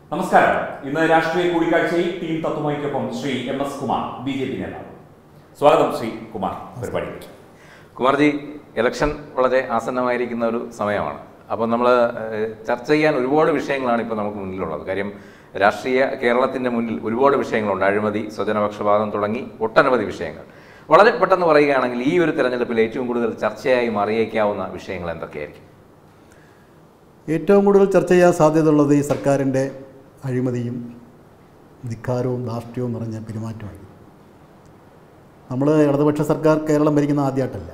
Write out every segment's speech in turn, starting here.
നമസ്കാരം ഇന്ന് രാഷ്ട്രീയ കൂടിക്കാഴ്ചയിൽ ടീം തത്വമയ്ക്കൊപ്പം Shri M S Kumar B J P നേതാവ് സ്വാഗതം ശ്രീ കുമാർ പരിപാടിയിലേക്ക് കുമാർജി ഇലക്ഷൻ വളരെ ആസന്നമായിരിക്കുന്ന ഒരു സമയമാണ് അപ്പോൾ നമ്മൾ ചർച്ച ചെയ്യാൻ ഒരുപാട് വിഷയങ്ങളാണ് ഇപ്പോൾ നമുക്ക് മുന്നിലുള്ളത് കാര്യം രാഷ്ട്രീയ കേരളത്തിൻ്റെ മുന്നിൽ ഒരുപാട് വിഷയങ്ങളുണ്ട് അഴിമതി സ്വജനപക്ഷപാതം തുടങ്ങി ഒട്ടനവധി വിഷയങ്ങൾ വളരെ പെട്ടെന്ന് പറയുകയാണെങ്കിൽ ഈ ഒരു തെരഞ്ഞെടുപ്പിൽ ഏറ്റവും കൂടുതൽ ചർച്ചയായി മാറിയേക്കാവുന്ന വിഷയങ്ങൾ എന്തൊക്കെയായിരിക്കും ഏറ്റവും കൂടുതൽ ചർച്ച ചെയ്യാൻ സാധ്യതയുള്ളത് ഈ സർക്കാരിൻ്റെ അഴിമതിയും ധിക്കാരവും ധാർഷ്ട്യവും നിറഞ്ഞ പെരുമാറ്റമാണ് നമ്മൾ ഇടതുപക്ഷ സർക്കാർ കേരളം ഭരിക്കുന്ന ആദ്യമായിട്ടല്ല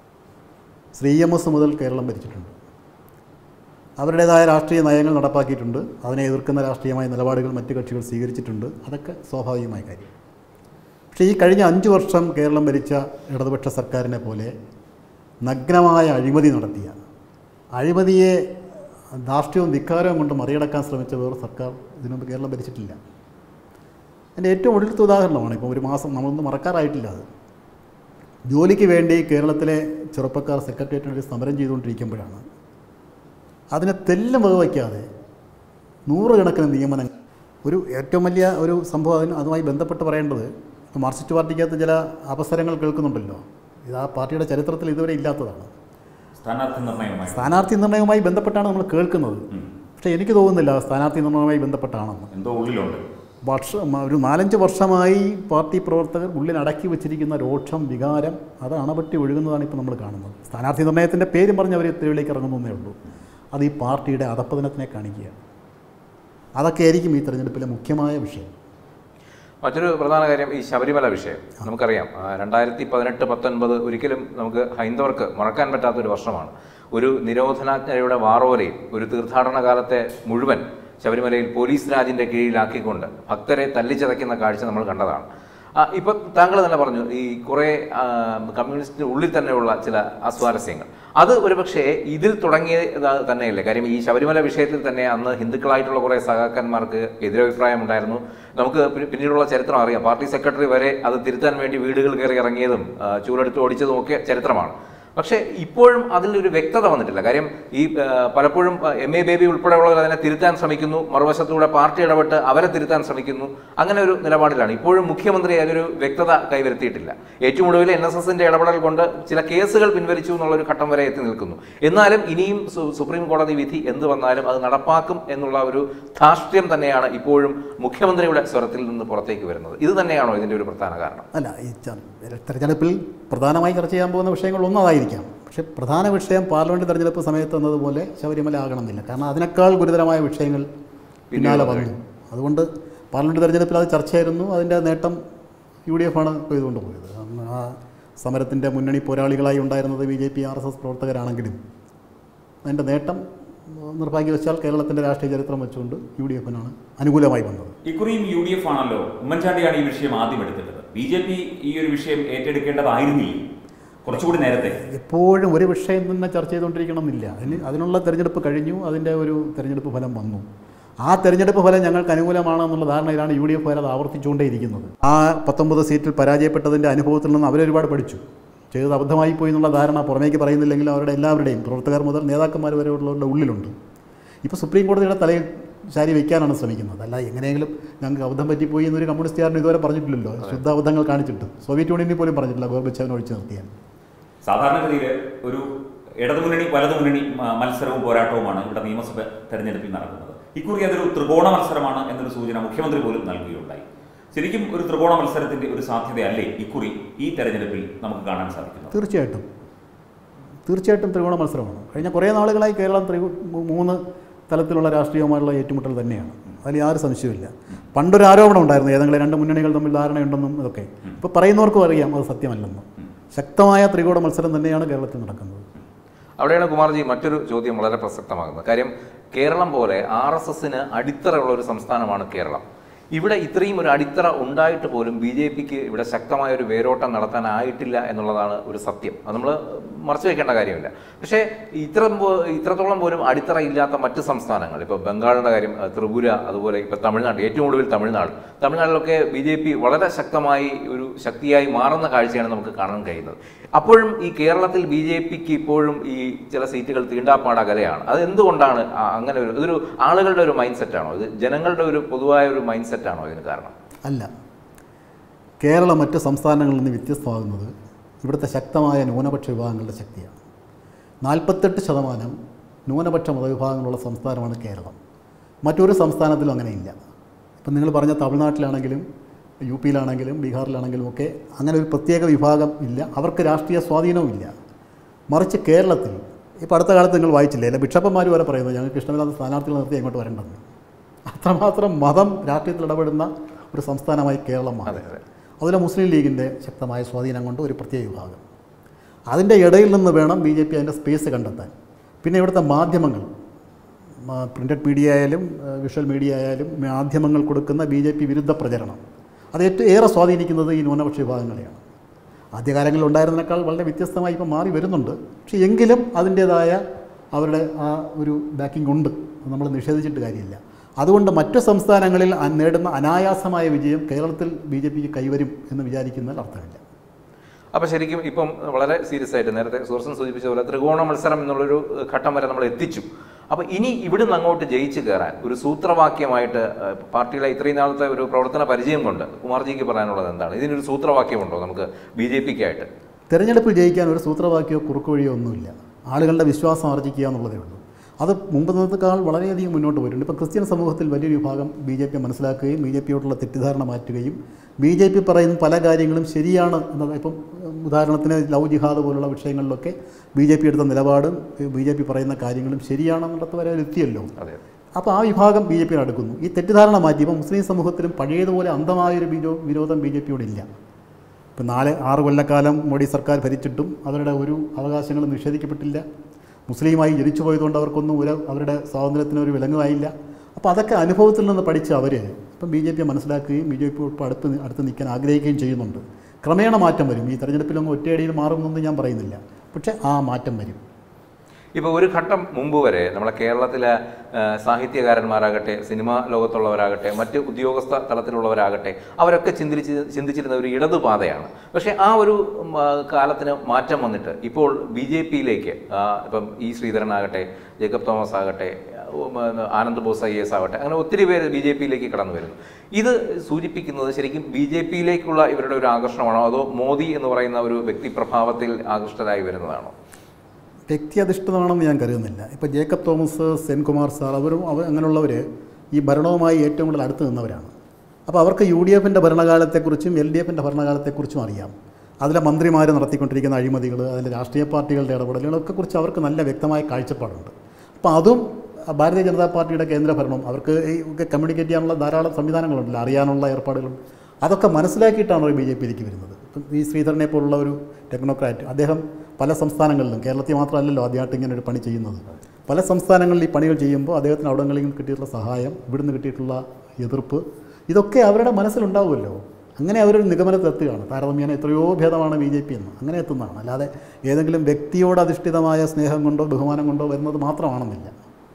ശ്രീ എം എസ് മുതൽ കേരളം ഭരിച്ചിട്ടുണ്ട് അവരുടേതായ രാഷ്ട്രീയ നയങ്ങൾ നടപ്പാക്കിയിട്ടുണ്ട് അതിനെ എതിർക്കുന്ന രാഷ്ട്രീയമായ നിലപാടുകൾ മറ്റു കക്ഷികൾ സ്വീകരിച്ചിട്ടുണ്ട് അതൊക്കെ സ്വാഭാവികമായ കാര്യം പക്ഷേ ഈ കഴിഞ്ഞ അഞ്ച് വർഷം കേരളം ഭരിച്ച ഇടതുപക്ഷ സർക്കാരിനെ പോലെ നഗ്നമായ അഴിമതി നടത്തിയ അഴിമതിയെ ധാർഷ്ട്യവും ധിക്കാരവും കൊണ്ട് മറികടക്കാൻ ശ്രമിച്ച വേറെ സർക്കാർ ഇതിനുമുമ്പ് കേരളം ഭരിച്ചിട്ടില്ല അതിൻ്റെ ഏറ്റവും ഒടുത്ത ഉദാഹരണമാണ് ഇപ്പോൾ ഒരു മാസം നമ്മളൊന്നും മറക്കാറായിട്ടില്ല അത് ജോലിക്ക് വേണ്ടി കേരളത്തിലെ ചെറുപ്പക്കാർ സെക്രട്ടേറിയറ്റിന് വേണ്ടി സമരം ചെയ്തുകൊണ്ടിരിക്കുമ്പോഴാണ് അതിനെ തെല്ലും വകവയ്ക്കാതെ നൂറുകണക്കിന് നിയമനങ്ങൾ ഒരു ഏറ്റവും വലിയ ഒരു സംഭവം അതിന് അതുമായി ബന്ധപ്പെട്ട് പറയേണ്ടത് ഇപ്പോൾ മാർക്സിസ്റ്റ് പാർട്ടിക്കകത്ത് ചില അവസരങ്ങൾ കേൾക്കുന്നുണ്ടല്ലോ ഇത് ആ പാർട്ടിയുടെ ചരിത്രത്തിൽ ഇതുവരെ ഇല്ലാത്തതാണ് സ്ഥാനാർത്ഥി നിർണയവുമായി സ്ഥാനാർത്ഥി നിർണയവുമായി ബന്ധപ്പെട്ടാണ് നമ്മൾ കേൾക്കുന്നത് ഉം. പക്ഷേ എനിക്ക് തോന്നുന്നില്ല സ്ഥാനാർത്ഥി നിർണയവുമായി ബന്ധപ്പെട്ടാണെന്ന് എന്തോ ഉള്ളിലുണ്ട് വർഷം ഒരു നാലഞ്ച് വർഷമായി പാർട്ടി പ്രവർത്തകർ ഉള്ളിൽ അടക്കി വെച്ചിരിക്കുന്ന രോക്ഷം വികാരം അത് അണപറ്റി ഒഴുകുന്നതാണ് ഇപ്പോൾ നമ്മൾ കാണുന്നത് സ്ഥാനാർത്ഥി നിർണയത്തിൻ്റെ പേരും പറഞ്ഞ് അവർ തെരുവിലേക്ക് ഇറങ്ങുന്നേ ഉള്ളൂ അത് ഈ പാർട്ടിയുടെ അധപ്പതനത്തിനെ കാണിക്കുകയാണ് അതൊക്കെ ആയിരിക്കും ഈ തെരഞ്ഞെടുപ്പിലെ മുഖ്യമായ വിഷയം മറ്റൊരു പ്രധാന കാര്യം ഈ ശബരിമല വിഷയം നമുക്കറിയാം ആ, രണ്ടായിരത്തി പതിനെട്ട് പത്തൊൻപത് ഒരിക്കലും നമുക്ക് ഹൈന്ദവർക്ക് മറക്കാൻ പറ്റാത്ത ഒരു വർഷമാണ് ഒരു നിരോധനാജ്ഞയുടെ വാറോലയിൽ ഒരു തീർത്ഥാടന കാലത്തെ മുഴുവൻ ശബരിമലയിൽ പോലീസ് രാജിന്റെ കീഴിലാക്കിക്കൊണ്ട് ഭക്തരെ തല്ലിച്ചതയ്ക്കുന്ന കാഴ്ച നമ്മൾ കണ്ടതാണ് ആ, ഇപ്പൊ താങ്കൾ തന്നെ പറഞ്ഞു ഈ കുറെ ആ, കമ്മ്യൂണിസ്റ്റിന് ഉള്ളിൽ തന്നെയുള്ള ചില അസ്വാരസ്യങ്ങൾ അത് ഒരുപക്ഷെ ഇതിൽ തുടങ്ങിയത് തന്നെയല്ലേ കാര്യം ഈ ശബരിമല വിഷയത്തിൽ തന്നെ അന്ന് ഹിന്ദുക്കളായിട്ടുള്ള കുറെ സഹാക്കന്മാർക്ക് എതിരഭിപ്രായം ഉണ്ടായിരുന്നു നമുക്ക് പി- പിന്നീടുള്ള ചരിത്രം അറിയാം പാർട്ടി സെക്രട്ടറി വരെ അത് തിരുത്താൻ വേണ്ടി വീടുകൾ കയറി ഇറങ്ങിയതും ആ, ചൂലെടുത്ത് ഓടിച്ചതും ഒക്കെ ചരിത്രമാണ് പക്ഷേ ഇപ്പോഴും അതിലൊരു വ്യക്തത വന്നിട്ടില്ല കാര്യം ഈ ആ, പലപ്പോഴും എം എ ബേബി ഉൾപ്പെടെയുള്ളവർ അതിനെ തിരുത്താൻ ശ്രമിക്കുന്നു മറുവശത്തൂടെ പാർട്ടി ഇടപെട്ട് അവരെ തിരുത്താൻ ശ്രമിക്കുന്നു അങ്ങനെ ഒരു നിലപാടിലാണ് ഇപ്പോഴും മുഖ്യമന്ത്രി അതിലൊരു വ്യക്തത കൈവരുത്തിയിട്ടില്ല ഏറ്റവും ഒടുവിൽ എൻ എസ് എസിന്റെ ഇടപെടൽ കൊണ്ട് ചില കേസുകൾ പിൻവലിച്ചു എന്നുള്ള ഒരു ഘട്ടം വരെ എത്തി നിൽക്കുന്നു എന്നാലും ഇനിയും സു- സുപ്രീം കോടതി വിധി എന്ത് വന്നാലും അത് നടപ്പാക്കും എന്നുള്ള ഒരു ധാർഷ്ട്യം തന്നെയാണ് ഇപ്പോഴും മുഖ്യമന്ത്രിയുടെ സ്വരത്തിൽ നിന്ന് പുറത്തേക്ക് വരുന്നത് ഇത് തന്നെയാണോ ഇതിന്റെ ഒരു പ്രധാന കാരണം അല്ല ഈ ച- തെരഞ്ഞെടുപ്പിൽ പ്രധാനമായി ചർച്ച ചെയ്യാൻ പോകുന്ന വിഷയങ്ങൾ ഒന്നതായിരിക്കാം പക്ഷേ പ്രധാന വിഷയം പാർലമെൻറ്റ് തെരഞ്ഞെടുപ്പ് സമയത്ത് എന്നതുപോലെ ശബരിമല ആകണമെന്നില്ല കാരണം അതിനേക്കാൾ ഗുരുതരമായ വിഷയങ്ങൾ പിന്നാലെ വന്നു അതുകൊണ്ട് പാർലമെൻറ്റ് തെരഞ്ഞെടുപ്പിൽ അത് ചർച്ചയായിരുന്നു അതിൻ്റെ നേട്ടം യു ഡി എഫ് ആണ് കൊയ്തുകൊണ്ട് പോയത് അന്ന് ആ സമരത്തിൻ്റെ മുന്നണി പോരാളികളായി ഉണ്ടായിരുന്നത് B J P R S S പ്രവർത്തകരാണെങ്കിലും അതിൻ്റെ നേട്ടം നിർഭാഗ്യവശാൽ കേരളത്തിൻ്റെ രാഷ്ട്രീയ ചരിത്രം വെച്ചുകൊണ്ട് യു ഡി എഫിനാണ് അനുകൂലമായി വന്നത് ഇക്കുറിയും യു ഡി എഫ് ആണല്ലോ ഉമ്മൻചാണ്ടിയാണ് ഈ വിഷയം ആദ്യം എടുത്തിട്ടത് ബി ജെ പി ഈ ഒരു വിഷയം ഏറ്റെടുക്കേണ്ടതായിരുന്നില്ല കുറച്ചുകൂടി നേരത്തെ എപ്പോഴും ഒരു വിഷയം തന്നെ ചർച്ച ചെയ്തുകൊണ്ടിരിക്കണമെന്നില്ല അതിന് അതിനുള്ള തെരഞ്ഞെടുപ്പ് കഴിഞ്ഞു അതിൻ്റെ ഒരു തെരഞ്ഞെടുപ്പ് ഫലം വന്നു ആ തെരഞ്ഞെടുപ്പ് ഫലം ഞങ്ങൾക്ക് അനുകൂലമാണെന്നുള്ള ധാരണയിലാണ് യു ഡി എഫ് അത് ആവർത്തിച്ചുകൊണ്ടേയിരിക്കുന്നത് ആ പത്തൊമ്പത് സീറ്റിൽ പരാജയപ്പെട്ടതിൻ്റെ അനുഭവത്തിൽ നിന്ന് അവരൊരുപാട് പഠിച്ചു ചെയ്തത് അബദ്ധമായി പോയി എന്നുള്ള ധാരണ പുറമേക്ക് പറയുന്നില്ലെങ്കിലും അവരുടെ എല്ലാവരുടെയും പ്രവർത്തകർ മുതൽ നേതാക്കന്മാർ വരെ ഉള്ളവരുടെ ഉള്ളിലുണ്ട് ഇപ്പോൾ സുപ്രീം കോടതിയുടെ തലയിൽ ശാരി വയ്ക്കാനാണ് ശ്രമിക്കുന്നത് അല്ല എങ്ങനെയെങ്കിലും ഞങ്ങൾക്ക് അബദ്ധം പറ്റിപ്പോയി എന്നൊരു കമ്മ്യൂണിസ്റ്റുകാരൻ ഇതുവരെ പറഞ്ഞിട്ടില്ലല്ലോ ശുദ്ധ അബദ്ധങ്ങൾ കാണിച്ചിട്ട് സോവിയറ്റ് യൂണിയനിൽ പോലും പറഞ്ഞിട്ടില്ല ഗോർബച്ചവനെ ഒഴിച്ചു നിർത്തിയാൽ സാധാരണഗതിയിൽ ഒരു ഇടതുമുന്നണി വലതുമുന്നണി മ- മത്സരവും പോരാട്ടവുമാണ് ഇവിടെ നിയമസഭ തെരഞ്ഞെടുപ്പിൽ നടക്കുന്നത് ഇക്കുറി അതൊരു ത്രികോണ മത്സരമാണ് എന്നൊരു സൂചന മുഖ്യമന്ത്രി പോലും നൽകുകയുണ്ടായി ശരിക്കും ഒരു ത്രികോണ മത്സരത്തിന്റെ ഒരു സാധ്യതയല്ലേ ഇക്കുറി ഈ തെരഞ്ഞെടുപ്പിൽ നമുക്ക് കാണാൻ സാധിക്കുന്നത് തീർച്ചയായിട്ടും തീർച്ചയായിട്ടും ത്രികോണ മത്സരമാണ് കഴിഞ്ഞ കുറേ നാളുകളായി കേരളം ത്രി മൂന്ന് തലത്തിലുള്ള രാഷ്ട്രീയവുമായുള്ള ഏറ്റുമുട്ടൽ തന്നെയാണ് അതിൽ യാതൊരു സംശയമില്ല പണ്ടൊരു ആരോപണം ഉണ്ടായിരുന്നു ഏതെങ്കിലും രണ്ട് മുന്നണികൾ തമ്മിൽ ധാരണയുണ്ടെന്നും ഇതൊക്കെ ഇപ്പോൾ പറയുന്നവർക്കും അറിയാം അത് സത്യമല്ലെന്നും ശക്തമായ ത്രികോണ മത്സരം തന്നെയാണ് കേരളത്തിൽ നടക്കുന്നത് അവിടെയാണ് കുമാർജി മറ്റൊരു ചോദ്യം വളരെ പ്രസക്തമാകുന്നത് കാര്യം കേരളം പോലെ ആർ എസ് എസിന് അടിത്തറയുള്ള ഒരു സംസ്ഥാനമാണ് കേരളം ഇവിടെ ഇത്രയും ഒരു അടിത്തറ ഉണ്ടായിട്ട് പോലും ബി ജെ പിക്ക് ഇവിടെ ശക്തമായ ഒരു വേരോട്ടം നടത്താനായിട്ടില്ല എന്നുള്ളതാണ് ഒരു സത്യം അത് നമ്മൾ മറച്ചു വെക്കേണ്ട കാര്യമില്ല പക്ഷേ ഇത്ര പോ- ഇത്രത്തോളം പോലും അടിത്തറ ഇല്ലാത്ത മറ്റ് സംസ്ഥാനങ്ങൾ ഇപ്പോൾ ബംഗാളിൻ്റെ കാര്യം അഹ് ത്രിപുര അതുപോലെ ഇപ്പോൾ തമിഴ്നാട് ഏറ്റവും ഒടുവിൽ തമിഴ്നാട് തമിഴ്നാട്ടിലൊക്കെ ബി ജെ പി വളരെ ശക്തമായി ഒരു ശക്തിയായി മാറുന്ന കാഴ്ചയാണ് നമുക്ക് കാണാൻ കഴിയുന്നത് അപ്പോഴും ഈ കേരളത്തിൽ ബി ജെ പിക്ക് ഇപ്പോഴും ഈ ചില സീറ്റുകൾ തീണ്ടാപ്പാട് അകലെയാണ് അത് എന്തുകൊണ്ടാണ് ആ- അങ്ങനെ ഒരു ഇതൊരു ആളുകളുടെ ഒരു മൈൻഡ് സെറ്റാണോ ഇത് ജനങ്ങളുടെ ഒരു പൊതുവായ ഒരു മൈൻഡ് സെറ്റാണോ ഇതിന് കാരണം അല്ല കേരളം മറ്റ് സംസ്ഥാനങ്ങളിൽ നിന്ന് വ്യത്യസ്തമാകുന്നത് ഇവിടുത്തെ ശക്തമായ ന്യൂനപക്ഷ വിഭാഗങ്ങളുടെ ശക്തിയാണ് നാൽപ്പത്തെട്ട് ശതമാനം ന്യൂനപക്ഷ മതവിഭാഗങ്ങളുള്ള സംസ്ഥാനമാണ് കേരളം മറ്റൊരു സംസ്ഥാനത്തിലും അങ്ങനെയില്ല ഇപ്പം നിങ്ങൾ പറഞ്ഞ തമിഴ്നാട്ടിലാണെങ്കിലും യു പിയിലാണെങ്കിലും ബീഹാറിലാണെങ്കിലും ഒക്കെ അങ്ങനെ ഒരു പ്രത്യേക വിഭാഗം ഇല്ല അവർക്ക് രാഷ്ട്രീയ സ്വാധീനവും ഇല്ല മറിച്ച് കേരളത്തിൽ ഇപ്പോൾ അടുത്ത കാലത്ത് നിങ്ങൾ വായിച്ചില്ലേ അല്ലെ ബിഷപ്പന്മാർ വരെ പറയുന്നത് ഞങ്ങൾക്ക് ഇഷ്ടമില്ലാത്ത സ്ഥാനാർത്ഥികൾ നിർത്തി അങ്ങോട്ട് വരേണ്ടെന്ന് അത്രമാത്രം മതം രാഷ്ട്രീയത്തിൽ ഇടപെടുന്ന ഒരു സംസ്ഥാനമായി കേരളം മാറി അതെ അതെ അതിലെ മുസ്ലിം ലീഗിൻ്റെ ശക്തമായ സ്വാധീനം കൊണ്ട് ഒരു പ്രത്യേക വിഭാഗം അതിൻ്റെ ഇടയിൽ നിന്ന് വേണം ബി ജെ പി അതിൻ്റെ സ്പേസ് കണ്ടെത്താൻ പിന്നെ ഇവിടുത്തെ മാധ്യമങ്ങൾ പ്രിൻ്റഡ് മീഡിയ ആയാലും ഏഹ്, വിഷ്വൽ മീഡിയ ആയാലും മാധ്യമങ്ങൾ കൊടുക്കുന്ന ബി ജെ പി വിരുദ്ധ പ്രചരണം അത് ഏറ്റവും ഏറെ സ്വാധീനിക്കുന്നത് ഈ ന്യൂനപക്ഷ വിഭാഗങ്ങളെയാണ് ആദ്യകാലങ്ങളിൽ ഉണ്ടായിരുന്നതിനേക്കാൾ വളരെ വ്യത്യസ്തമായി ഇപ്പം മാറി വരുന്നുണ്ട് പക്ഷേ എങ്കിലും അതിൻ്റേതായ അവരുടെ ആ ഒരു ബാക്കിംഗ് ഉണ്ട് അത് നമ്മൾ നിഷേധിച്ചിട്ട് കാര്യമില്ല അതുകൊണ്ട് മറ്റു സംസ്ഥാനങ്ങളിൽ അ- നേടുന്ന അനായാസമായ വിജയം കേരളത്തിൽ ബി ജെ പിക്ക് കൈവരും എന്ന് വിചാരിക്കുന്നതിൽ അർത്ഥമില്ല അപ്പോൾ ശരിക്കും ഇപ്പം വളരെ സീരിയസ് ആയിട്ട് നേരത്തെ സുഹൃത്തും സൂചിപ്പിച്ച പോലെ ത്രികോണ മത്സരം എന്നുള്ളൊരു ഏഹ്, ഘട്ടം വരെ നമ്മൾ എത്തിച്ചു അപ്പോൾ ഇനി ഇവിടുന്ന് അങ്ങോട്ട് ജയിച്ചു കയറാൻ ഒരു സൂത്രവാക്യമായിട്ട് ഏഹ്, പാർട്ടിയിലെ ഇത്രയും നാളത്തെ ഒരു പ്രവർത്തന പരിചയം കൊണ്ട് കുമാർജിക്ക് പറയാനുള്ളത് എന്താണ് ഇതിനൊരു സൂത്രവാക്യമുണ്ടോ നമുക്ക് ബി ജെ പിക്കായിട്ട് തെരഞ്ഞെടുപ്പിൽ ജയിക്കാൻ ഒരു സൂത്രവാക്യമോ കുറുക്കുവഴിയോ ഒന്നുമില്ല ആളുകളുടെ വിശ്വാസം ആർജിക്കുക എന്നുള്ളതേ ഉള്ളൂ അത് മുമ്പ് നിന്നേക്കാൾ വളരെയധികം മുന്നോട്ട് പോയിട്ടുണ്ട് ഇപ്പോൾ ക്രിസ്ത്യൻ സമൂഹത്തിൽ വലിയൊരു വിഭാഗം ബി ജെ പി മനസ്സിലാക്കുകയും ബി ജെ പിയോടുള്ള തെറ്റിദ്ധാരണ മാറ്റുകയും ബി ജെ പി പറയുന്ന പല കാര്യങ്ങളും ശരിയാണ് എന്നത് ഇപ്പം ഉദാഹരണത്തിന് ലവ് ജിഹാദ് പോലുള്ള വിഷയങ്ങളിലൊക്കെ ബി ജെ പി എടുത്ത നിലപാടും ബി ജെ പി പറയുന്ന കാര്യങ്ങളും ശരിയാണെന്നിടത്ത് വരെ എത്തിയല്ലോ അതെ അപ്പോൾ ആ വിഭാഗം ബി ജെ പിയിൽ അടുക്കുന്നു ഈ തെറ്റിദ്ധാരണ മാറ്റിയപ്പോൾ മുസ്ലിം സമൂഹത്തിലും പഴയതുപോലെ അന്ധമായൊരു വിരോ വിരോധം ബി ജെ പിയോടില്ല ഇപ്പം നാല് ആറ് കൊല്ലക്കാലം മോഡി സർക്കാർ ഭരിച്ചിട്ടും അവരുടെ ഒരു അവകാശങ്ങളും നിഷേധിക്കപ്പെട്ടില്ല മുസ്ലിമായി ജനിച്ചു പോയതുകൊണ്ട് അവർക്കൊന്നും ഒരു അവരുടെ സ്വാതന്ത്ര്യത്തിന് ഒരു വിലങ്ങുമായില്ല അപ്പോൾ അതൊക്കെ അനുഭവത്തിൽ നിന്ന് പഠിച്ച അവർ ഇപ്പം ബി ജെ പിയെ മനസ്സിലാക്കുകയും ബി ജെ പി അടുത്ത് നി- അടുത്ത് നിൽക്കാൻ ആഗ്രഹിക്കുകയും ചെയ്യുന്നുണ്ട് ക്രമേണ മാറ്റം വരും ഈ തെരഞ്ഞെടുപ്പിലൊന്നും ഒറ്റയടിയിൽ മാറുമെന്നൊന്നും ഞാൻ പറയുന്നില്ല പക്ഷേ ആ മാറ്റം വരും ഇപ്പോൾ ഒരു ഘട്ടം മുമ്പ് വരെ നമ്മളെ കേരളത്തിലെ ആ, സാഹിത്യകാരന്മാരാകട്ടെ സിനിമാ ലോകത്തുള്ളവരാകട്ടെ മറ്റ് ഉദ്യോഗസ്ഥ തലത്തിലുള്ളവരാകട്ടെ അവരൊക്കെ ചിന്തിച്ച് ചിന്തിച്ചിരുന്ന ഒരു ഇടതുപാതയാണ് പക്ഷേ ആ ഒരു ഉം, ആ, കാലത്തിന് മാറ്റം വന്നിട്ട് ഇപ്പോൾ ബി ജെ പിയിലേക്ക് ഇപ്പം ഇ ശ്രീധരനാകട്ടെ ജേക്കബ് തോമസ് ആകട്ടെ ഉം, ആ, ആനന്ദ് ബോസ് ഐ എസ് ആവട്ടെ അങ്ങനെ ഒത്തിരി പേര് ബി ജെ പിയിലേക്ക് കടന്നു വരുന്നു ഇത് സൂചിപ്പിക്കുന്നത് ശരിക്കും ബി ജെ പിയിലേക്കുള്ള ഇവരുടെ ഒരു ആകർഷണമാണോ അതോ മോദി എന്ന് പറയുന്ന ഒരു വ്യക്തിപ്രഭാവത്തിൽ ആകൃഷ്ടരായി വരുന്നതാണോ വ്യക്തി അധിഷ്ഠിതമാണെന്ന് ഞാൻ കരുതുന്നില്ല ഇപ്പോൾ ജേക്കബ് തോമസ് സെൻകുമാർ സാർ അവരും അവർ അങ്ങനെയുള്ളവർ ഈ ഭരണവുമായി ഏറ്റവും കൂടുതൽ അടുത്ത് നിന്നവരാണ് അപ്പോൾ അവർക്ക് യു ഡി എഫിൻ്റെ ഭരണകാലത്തെക്കുറിച്ചും എൽ ഡി എഫിൻ്റെ ഭരണകാലത്തെക്കുറിച്ചും അറിയാം അതിലെ മന്ത്രിമാർ നടത്തിക്കൊണ്ടിരിക്കുന്ന അഴിമതികൾ അതിലെ രാഷ്ട്രീയ പാർട്ടികളുടെ ഇടപെടലുകളൊക്കെ കുറിച്ച് അവർക്ക് നല്ല വ്യക്തമായ കാഴ്ചപ്പാടുണ്ട് അപ്പോൾ അതും ഭാരതീയ ജനതാ പാർട്ടിയുടെ കേന്ദ്ര ഭരണം അവർക്ക് ഈ ഒക്കെ കമ്മ്യൂണിക്കേറ്റ് ചെയ്യാനുള്ള ധാരാളം സംവിധാനങ്ങളുണ്ടല്ലോ അറിയാനുള്ള ഏർപ്പാടുകളും അതൊക്കെ മനസ്സിലാക്കിയിട്ടാണ് അവർ ബി ജെ പിയിലേക്ക് വരുന്നത് ഇപ്പം ഈ ശ്രീധരനെ പോലുള്ള ഒരു ടെക്നോക്രാറ്റ് അദ്ദേഹം പല സംസ്ഥാനങ്ങളിലും കേരളത്തിൽ മാത്രമല്ലല്ലോ ആദ്യമായിട്ട് ഇങ്ങനെ ഒരു പണി ചെയ്യുന്നത് പല സംസ്ഥാനങ്ങളിൽ ഈ പണികൾ ചെയ്യുമ്പോൾ അദ്ദേഹത്തിന് അവിടങ്ങളിൽ നിന്ന് കിട്ടിയിട്ടുള്ള സഹായം ഇവിടുന്ന് കിട്ടിയിട്ടുള്ള എതിർപ്പ് ഇതൊക്കെ അവരുടെ മനസ്സിലുണ്ടാവുമല്ലോ അങ്ങനെ അവരൊരു നിഗമനത്തിലെത്തുകയാണ് താരതമ്യേന എത്രയോ ഭേദമാണ് ബി ജെ പി എന്ന് അങ്ങനെ എത്തുന്നതാണ് അല്ലാതെ ഏതെങ്കിലും വ്യക്തിയോട് അധിഷ്ഠിതമായ സ്നേഹം കൊണ്ടോ ബഹുമാനം കൊണ്ടോ വരുന്നത് മാത്രമാണെന്നില്ല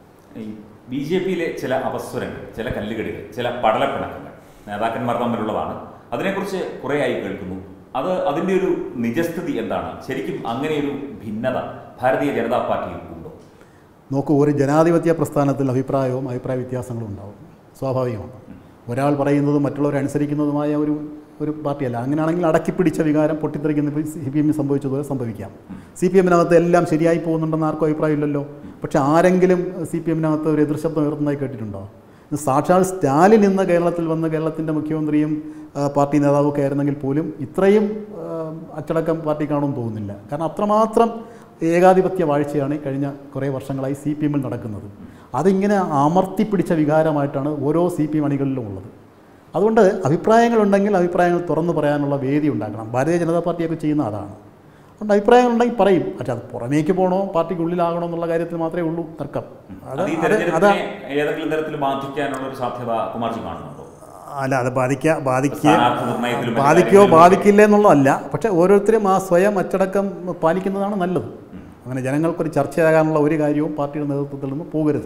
ഈ ബി ജെ പിയിലെ ചില അപസ്വരങ്ങൾ ചില കല്ലുകടികൾ ചില പടലപ്പിണക്കങ്ങൾ നേതാക്കന്മാർ തമ്മിലുള്ളതാണ് അതിനെക്കുറിച്ച് കുറേയായി കേൾക്കുന്നു അത് അതിൻ്റെ ഒരു നിജസ്ഥിതി എന്താണ് ശരിക്കും അങ്ങനെ ഒരു ഭിന്നത ഭാരതീയ ജനതാ പാർട്ടിയിൽ ഉണ്ടോ നോക്കൂ ഒരു ജനാധിപത്യ പ്രസ്ഥാനത്തിൽ അഭിപ്രായവും അഭിപ്രായ വ്യത്യാസങ്ങളും ഉണ്ടാവും സ്വാഭാവികമാണ് ഒരാൾ പറയുന്നതും മറ്റുള്ളവർ അനുസരിക്കുന്നതുമായ ഒരു ഒരു പാർട്ടിയല്ല അങ്ങനെയാണെങ്കിൽ അടക്കിപ്പിടിച്ച വികാരം പൊട്ടിത്തെറിക്കുന്ന ഇപ്പോൾ സി പി എമ്മിന് സംഭവിച്ചതുപോലെ സംഭവിക്കാം സി പി എമ്മിനകത്ത് എല്ലാം ശരിയായി പോകുന്നുണ്ടെന്ന് ആർക്കും അഭിപ്രായമില്ലല്ലോ പക്ഷെ ആരെങ്കിലും സി പി എമ്മിനകത്ത് ഒരു എതിർശബ്ദം ഉയർത്തുന്നതായി കേട്ടിട്ടുണ്ടോ ഇത് സാക്ഷാൽ സ്റ്റാലിൻ ഇന്ന് കേരളത്തിൽ വന്ന് കേരളത്തിൻ്റെ മുഖ്യമന്ത്രിയും ആ, പാർട്ടി നേതാവൊക്കെ ആയിരുന്നെങ്കിൽ പോലും ഇത്രയും ആ, അച്ചടക്കം പാർട്ടി കാണുമെന്ന് തോന്നുന്നില്ല കാരണം അത്രമാത്രം ഏകാധിപത്യ വാഴ്ചയാണ് ഈ കഴിഞ്ഞ കുറേ വർഷങ്ങളായി സി പി എമ്മിൽ നടക്കുന്നത് അതിങ്ങനെ അമർത്തിപ്പിടിച്ച വികാരമായിട്ടാണ് ഓരോ സി പി എം അണികളിലും ഉള്ളത് അതുകൊണ്ട് അഭിപ്രായങ്ങളുണ്ടെങ്കിൽ അഭിപ്രായങ്ങൾ തുറന്നു പറയാനുള്ള വേദി ഉണ്ടാക്കണം ഭാരതീയ ജനതാ പാർട്ടിയൊക്കെ ചെയ്യുന്ന അതാണ് അതുകൊണ്ട് അഭിപ്രായങ്ങളുണ്ടെങ്കിൽ പറയും പക്ഷെ അത് പുറമേക്ക് പോകണോ പാർട്ടിക്കുള്ളിലാകണോ എന്നുള്ള കാര്യത്തിൽ മാത്രമേ ഉള്ളൂ തർക്കം അത് ഈ അത് അതാ തെരഞ്ഞെടുപ്പിനെ ഏതെങ്കിലും തരത്തിൽ ബാധിക്കാനുള്ള ഒരു സാധ്യത കുമാർജി കാണുന്നുണ്ടോ അല്ല അത് ബാധിക്കുക ബാധിക്കുക സ്ഥാനാർത്ഥി നിർണ്ണയത്തിലും മറ്റു ബാധിക്കോ കാര്യങ്ങളിലും ബാധിക്കില്ല എന്നുള്ളതല്ല പക്ഷേ ഓരോരുത്തരും ആ സ്വയം അച്ചടക്കം പാലിക്കുന്നതാണ് നല്ലത് അങ്ങനെ ജനങ്ങൾക്കൊരു ചർച്ചയാകാനുള്ള ഒരു കാര്യവും പാർട്ടിയുടെ നേതൃത്വത്തിൽ നിന്ന് പോകരുത്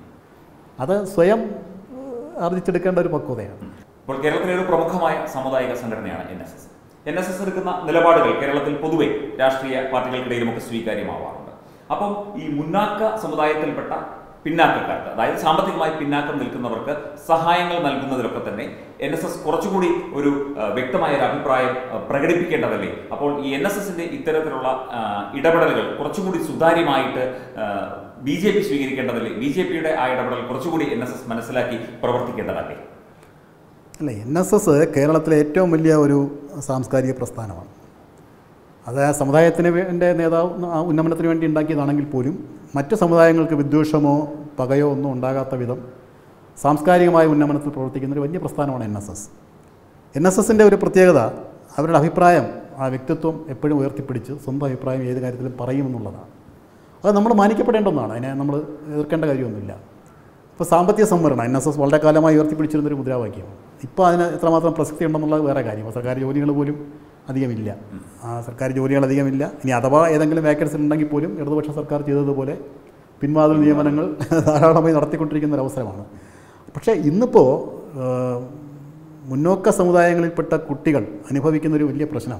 അത് സ്വയം ഏഹ്, ആർജിച്ചെടുക്കേണ്ട ഒരു പക്വതയാണ് ഇപ്പോൾ കേരളത്തിലെ ഒരു പ്രമുഖമായ സാമുദായിക സംഘടനയാണ് N S S N S S എടുക്കുന്ന നിലപാടുകൾ കേരളത്തിൽ പൊതുവെ രാഷ്ട്രീയ പാർട്ടികൾക്കിടയിലുമൊക്കെ സ്വീകാര്യമാവാറുണ്ട് അപ്പം ഈ മുന്നാക്ക സമുദായത്തിൽപ്പെട്ട പിന്നാക്കക്കാർക്ക് അതായത് സാമ്പത്തികമായി പിന്നാക്കം നിൽക്കുന്നവർക്ക് സഹായങ്ങൾ നൽകുന്നതിലൊക്കെ തന്നെ എൻ എസ് എസ് കുറച്ചുകൂടി ഒരു ആ, വ്യക്തമായ ഒരു അഭിപ്രായം ആ, പ്രകടിപ്പിക്കേണ്ടതല്ലേ അപ്പോൾ ഈ എൻ എസ് എസിന്റെ ഇത്തരത്തിലുള്ള ആ, ഇടപെടലുകൾ കുറച്ചുകൂടി സുതാര്യമായിട്ട് ബി ജെ പി സ്വീകരിക്കേണ്ടതല്ലേ ബി ജെ പിയുടെ ആ ഇടപെടൽ കുറച്ചുകൂടി എൻ എസ് എസ് മനസ്സിലാക്കി പ്രവർത്തിക്കേണ്ടതല്ലേ അല്ല എൻ എസ് എസ് കേരളത്തിലെ ഏറ്റവും വലിയ ഒരു സാംസ്കാരിക പ്രസ്ഥാനമാണ് അത് ആ സമുദായത്തിന് വേണ്ട നേതാവ് ആ ഉന്നമനത്തിന് വേണ്ടി ഉണ്ടാക്കിയതാണെങ്കിൽ പോലും മറ്റ് സമുദായങ്ങൾക്ക് വിദ്വേഷമോ പകയോ ഒന്നും ഉണ്ടാകാത്ത വിധം സാംസ്കാരികമായ ഉന്നമനത്തിൽ പ്രവർത്തിക്കുന്ന ഒരു വലിയ പ്രസ്ഥാനമാണ് N S S N S എസിൻ്റെ ഒരു പ്രത്യേകത അവരുടെ അഭിപ്രായം ആ വ്യക്തിത്വം എപ്പോഴും ഉയർത്തിപ്പിടിച്ച് സ്വന്തം അഭിപ്രായം ഏത് കാര്യത്തിലും പറയുമെന്നുള്ളതാണ് അത് നമ്മൾ മാനിക്കപ്പെടേണ്ട ഒന്നാണ് അതിനെ നമ്മൾ എതിർക്കേണ്ട കാര്യമൊന്നുമില്ല ഇപ്പോൾ സാമ്പത്തിക സംവരണം എൻ എസ് എസ് വളരെ കാലമായി ഉയർത്തിപ്പിടിച്ചിരുന്നൊരു മുദ്രാവാക്യമാണ് ഇപ്പോൾ അതിന് എത്രമാത്രം പ്രസക്തി ഉണ്ടെന്നുള്ളത് വേറെ കാര്യം സർക്കാർ ജോലികൾ പോലും അധികമില്ല ആ സർക്കാർ ജോലികൾ അധികമില്ല ഇനി അഥവാ ഏതെങ്കിലും വേക്കൻസി ഉണ്ടെങ്കിൽ പോലും ഇടതുപക്ഷ സർക്കാർ ചെയ്തതുപോലെ പിൻവാതിൽ നിയമനങ്ങൾ ധാരാളമായി നടത്തിക്കൊണ്ടിരിക്കുന്ന ഒരു അവസരമാണ് പക്ഷേ ഇന്നിപ്പോൾ ഏഹ്, മുന്നോക്ക സമുദായങ്ങളിൽപ്പെട്ട കുട്ടികൾ അനുഭവിക്കുന്ന ഒരു വലിയ പ്രശ്നം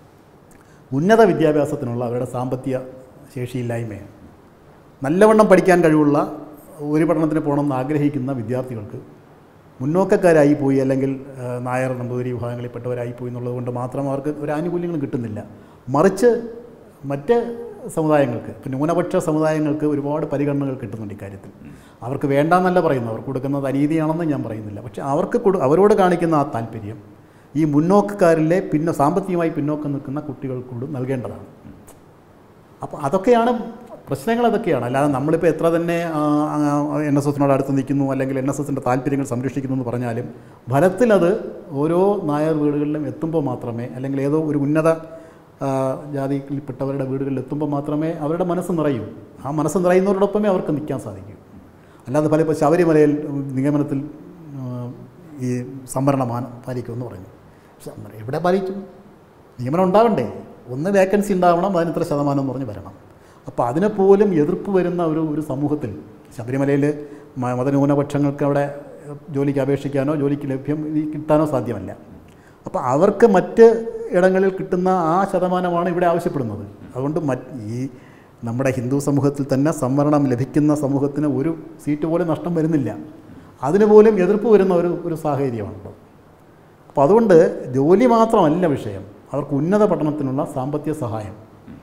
ഉന്നത വിദ്യാഭ്യാസത്തിനുള്ള അവരുടെ സാമ്പത്തിക ശേഷിയില്ലായ്മയാണ് നല്ലവണ്ണം പഠിക്കാൻ കഴിവുള്ള ഒരു പഠനത്തിന് പോകണമെന്ന് ആഗ്രഹിക്കുന്ന വിദ്യാർത്ഥികൾക്ക് മുന്നോക്കക്കാരായി പോയി അല്ലെങ്കിൽ ആ, നായർ നമ്പൂതിരി വിഭാഗങ്ങളിൽപ്പെട്ടവരായി പോയി എന്നുള്ളത് കൊണ്ട് മാത്രം അവർക്ക് ഒരു ആനുകൂല്യങ്ങളും കിട്ടുന്നില്ല മറിച്ച് മറ്റ് സമുദായങ്ങൾക്ക് ഇപ്പം ന്യൂനപക്ഷ സമുദായങ്ങൾക്ക് ഒരുപാട് പരിഗണനകൾ കിട്ടുന്നുണ്ട് ഇക്കാര്യത്തിൽ അവർക്ക് വേണ്ടാന്നല്ല പറയുന്നത് അവർക്ക് കൊടുക്കുന്നത് അനീതിയാണെന്ന് ഞാൻ പറയുന്നില്ല പക്ഷേ അവർക്ക് കൊടു അവരോട് കാണിക്കുന്ന ആ താല്പര്യം ഈ മുന്നോക്കക്കാരിലെ പിന്നെ സാമ്പത്തികമായി പിന്നോക്കം നിൽക്കുന്ന കുട്ടികൾക്കൂട് നൽകേണ്ടതാണ് അപ്പോൾ അതൊക്കെയാണ് പ്രശ്നങ്ങൾ അതൊക്കെയാണ് അല്ലാതെ നമ്മളിപ്പോൾ എത്ര തന്നെ എൻ എസ് എസിനോട് അടുത്ത് നിൽക്കുന്നു അല്ലെങ്കിൽ എൻ എസ് എസിൻ്റെ താല്പര്യങ്ങൾ സംരക്ഷിക്കുന്നു എന്ന് പറഞ്ഞാലും ഫലത്തിലത് ഓരോ നായർ വീടുകളിലും എത്തുമ്പോൾ മാത്രമേ അല്ലെങ്കിൽ ഏതോ ഒരു ഉന്നത ആ, ജാതിയിൽപ്പെട്ടവരുടെ വീടുകളിൽ എത്തുമ്പോൾ മാത്രമേ അവരുടെ മനസ്സ് നിറയൂ ആ മനസ്സ് നിറയുന്നവരോടൊപ്പമേ അവർക്ക് നിൽക്കാൻ സാധിക്കൂ അല്ലാതെ പല ഇപ്പോൾ ശബരിമലയിൽ നിഗമനത്തിൽ ആ, ഈ സംവരണ മാനം പാലിക്കുമെന്ന് പറഞ്ഞു സംവരണം എവിടെ പാലിക്കും നിയമനം ഉണ്ടാവണ്ടേ ഒന്ന് വേക്കൻസി ഉണ്ടാവണം അതിന് ഇത്ര ശതമാനം എന്ന് പറഞ്ഞ് വരണം അപ്പോൾ അതിനെ പോലും എതിർപ്പ് വരുന്ന ഒരു ഒരു സമൂഹത്തിൽ ശബരിമലയിൽ മ- മതന്യൂനപക്ഷങ്ങൾക്ക് അവിടെ ജോലിക്ക് അപേക്ഷിക്കാനോ ജോലിക്ക് ലഭ്യം ഈ കിട്ടാനോ സാധ്യമല്ല അപ്പോൾ അവർക്ക് മറ്റ് ഇടങ്ങളിൽ കിട്ടുന്ന ആ ശതമാനമാണ് ഇവിടെ ആവശ്യപ്പെടുന്നത് അതുകൊണ്ട് മറ്റ് ഈ നമ്മുടെ ഹിന്ദു സമൂഹത്തിൽ തന്നെ സംവരണം ലഭിക്കുന്ന സമൂഹത്തിന് ഒരു സീറ്റ് പോലും നഷ്ടം വരുന്നില്ല അതിന് പോലും എതിർപ്പ് വരുന്ന ഒരു ഒരു സാഹചര്യമാണുള്ളത് അപ്പോൾ അതുകൊണ്ട് ജോലി മാത്രമല്ല വിഷയം അവർക്ക് ഉന്നത പഠനത്തിനുള്ള സാമ്പത്തിക സഹായം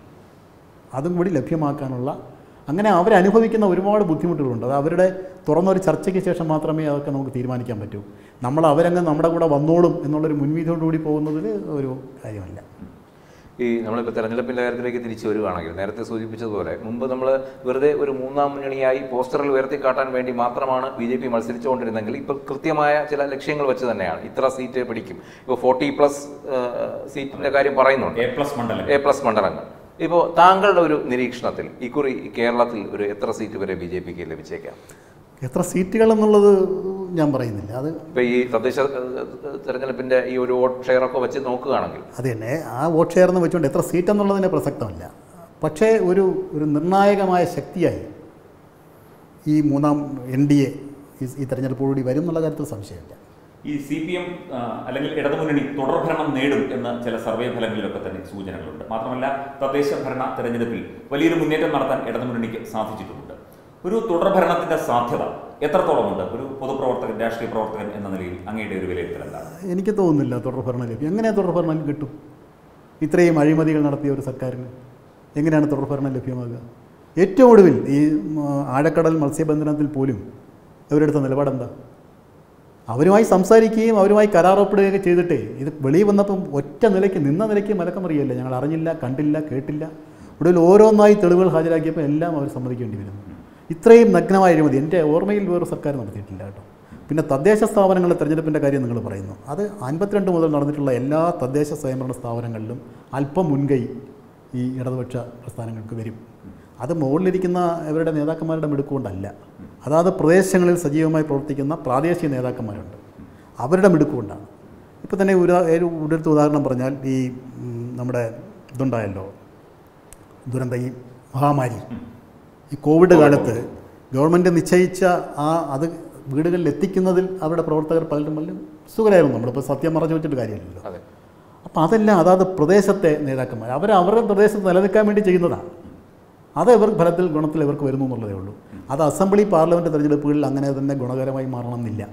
അതും കൂടി ലഭ്യമാക്കാനുള്ള അങ്ങനെ അവരനുഭവിക്കുന്ന ഒരുപാട് ബുദ്ധിമുട്ടുകളുണ്ട് അത് അവരുടെ തുറന്നൊരു ചർച്ചയ്ക്ക് ശേഷം മാത്രമേ അതൊക്കെ നമുക്ക് തീരുമാനിക്കാൻ പറ്റൂ നമ്മൾ അവരങ്ങ് നമ്മുടെ കൂടെ വന്നോളും എന്നുള്ളൊരു മുൻവിധിയോടുകൂടി പോകുന്നതിൽ ഒരു കാര്യമല്ല ഈ നമ്മളിപ്പോൾ തെരഞ്ഞെടുപ്പിൻ്റെ കാര്യത്തിലേക്ക് തിരിച്ചു വരുവാണെങ്കിൽ നേരത്തെ സൂചിപ്പിച്ചതുപോലെ മുമ്പ് നമ്മൾ വെറുതെ ഒരു മൂന്നാം മുന്നണിയായി പോസ്റ്ററിൽ ഉയർത്തിക്കാട്ടാൻ വേണ്ടി മാത്രമാണ് ബി ജെ പി മത്സരിച്ചുകൊണ്ടിരുന്നെങ്കിൽ ഇപ്പോൾ കൃത്യമായ ചില ലക്ഷ്യങ്ങൾ വെച്ച് തന്നെയാണ് ഇത്ര സീറ്റ് പിടിക്കും ഇപ്പോൾ ഫോർട്ടി പ്ലസ് സീറ്റിൻ്റെ കാര്യം പറയുന്നുണ്ട് എ പ്ലസ് മണ്ഡലം എ പ്ലസ് മണ്ഡലങ്ങൾ ഇപ്പോൾ താങ്കളുടെ ഒരു നിരീക്ഷണത്തിൽ ഇക്കുറി കേരളത്തിൽ ഒരു എത്ര സീറ്റ് വരെ ബി ജെ പിക്ക് ലഭിച്ചേക്കാം എത്ര സീറ്റുകൾ എന്നുള്ളത് ഞാൻ പറയുന്നില്ല അത് ഇപ്പോൾ ഈ തദ്ദേശ ഏഹ്, തെരഞ്ഞെടുപ്പിൻ്റെ ഈ ഒരു വോട്ട് ഷെയർ ഒക്കെ വെച്ച് നോക്കുകയാണെങ്കിൽ അത് തന്നെ ആ വോട്ട് ഷെയർ എന്ന് വെച്ചുകൊണ്ട് എത്ര സീറ്റ് എന്നുള്ളതിന് പ്രസക്തമല്ല പക്ഷേ ഒരു ഒരു നിർണായകമായ ശക്തിയായി ഈ മൂന്നാം എൻ ഡി എ ഈ തെരഞ്ഞെടുപ്പോടുകൂടി വരും എന്നുള്ള കാര്യത്തിൽ സംശയമില്ല ഈ സി പി എം അല്ലെങ്കിൽ ഇടതുമുന്നണി തുടർഭരണം നേടും എന്ന ചില സർവേ ഫലങ്ങളിലൊക്കെ തന്നെ സൂചനകളുണ്ട് മാത്രമല്ല തദ്ദേശ ഭരണ തെരഞ്ഞെടുപ്പിൽ വലിയൊരു മുന്നേറ്റം നടത്താൻ ഇടതുമുന്നണിക്ക് സാധിച്ചിട്ടുമുണ്ട് ഒരു തുടർഭരണത്തിന്റെ സാധ്യത എത്രത്തോളമുണ്ട് ഒരു പൊതുപ്രവർത്തകൻ രാഷ്ട്രീയ പ്രവർത്തകൻ എന്ന നിലയിൽ അങ്ങയുടെ ഒരു വിലയിരുത്തൽ എന്താണ് എനിക്ക് തോന്നുന്നില്ല തുടർഭരണം ലഭ്യം എങ്ങനെ തുടർഭരണം കിട്ടും ഇത്രയും അഴിമതികൾ നടത്തിയ ഒരു സർക്കാരിന് എങ്ങനെയാണ് തുടർഭരണം ലഭ്യമാകുക ഏറ്റവും ഒടുവിൽ ഈ ഉം, ആഴക്കടൽ മത്സ്യബന്ധനത്തിൽ പോലും അവരെടുത്ത നിലപാടെന്താ അവരുമായി സംസാരിക്കുകയും അവരുമായി കരാറൊപ്പിടുകയൊക്കെ ചെയ്തിട്ടേ ഇത് വെളിയിൽ വന്നപ്പം ഒറ്റ നിലയ്ക്ക് നിന്ന നിലയ്ക്ക് മലക്കമറിയല്ല ഞങ്ങൾ അറിഞ്ഞില്ല കണ്ടില്ല കേട്ടില്ല ഒടുവിൽ ഓരോന്നായി തെളിവുകൾ ഹാജരാക്കിയപ്പോൾ എല്ലാം അവർ സമ്മതിക്കേണ്ടി വരുന്നു ഇത്രയും നഗ്നമായ അഴിമതി എൻ്റെ ഓർമ്മയിൽ വേറെ സർക്കാർ നടത്തിയിട്ടില്ല കേട്ടോ പിന്നെ തദ്ദേശ സ്ഥാപനങ്ങളുടെ തെരഞ്ഞെടുപ്പിൻ്റെ കാര്യം നിങ്ങൾ പറയുന്നു അത് അൻപത്തിരണ്ട് മുതൽ നടന്നിട്ടുള്ള എല്ലാ തദ്ദേശ സ്വയംഭരണ സ്ഥാപനങ്ങളിലും അല്പം മുൻകൈ ഈ ഇടതുപക്ഷ പ്രസ്ഥാനങ്ങൾക്ക് വരും അത് മുകളിലിരിക്കുന്ന ഇവരുടെ നേതാക്കന്മാരുടെ മിടുക്കുകൊണ്ടല്ല അതാത് പ്രദേശങ്ങളിൽ സജീവമായി പ്രവർത്തിക്കുന്ന പ്രാദേശിക നേതാക്കന്മാരുണ്ട് അവരുടെ മിടുക്ക് കൊണ്ടാണ് ഇപ്പോൾ തന്നെ ഒരു ഒരു ഒരിടത്ത് ഉദാഹരണം പറഞ്ഞാൽ ഈ ഉം, നമ്മുടെ ഇതുണ്ടായല്ലോ ദുരന്ത ഈ മഹാമാരി ഈ കോവിഡ് കാലത്ത് ഗവൺമെൻറ് നിശ്ചയിച്ച ആ അത് വീടുകളിൽ എത്തിക്കുന്നതിൽ അവരുടെ പ്രവർത്തകർ പലരും പലരും സുഖരായിരുന്നു നമ്മളിപ്പോൾ സത്യം മറച്ചു വെച്ചിട്ട് കാര്യമില്ലല്ലോ അതെ അപ്പോൾ അതെല്ലാം അതാത് പ്രദേശത്തെ നേതാക്കന്മാർ അവർ അവരുടെ പ്രദേശത്ത് നിലനിൽക്കാൻ വേണ്ടി ചെയ്യുന്നതാണ് അത് ഇവർ ഫലത്തിൽ ഗുണത്തിൽ ഇവർക്ക് വരുന്നു എന്നുള്ളതേ ഉള്ളൂ അത് അസംബ്ലി പാർലമെൻറ്റ് തെരഞ്ഞെടുപ്പുകളിൽ അങ്ങനെ തന്നെ ഗുണകരമായി മാറണമെന്നില്ല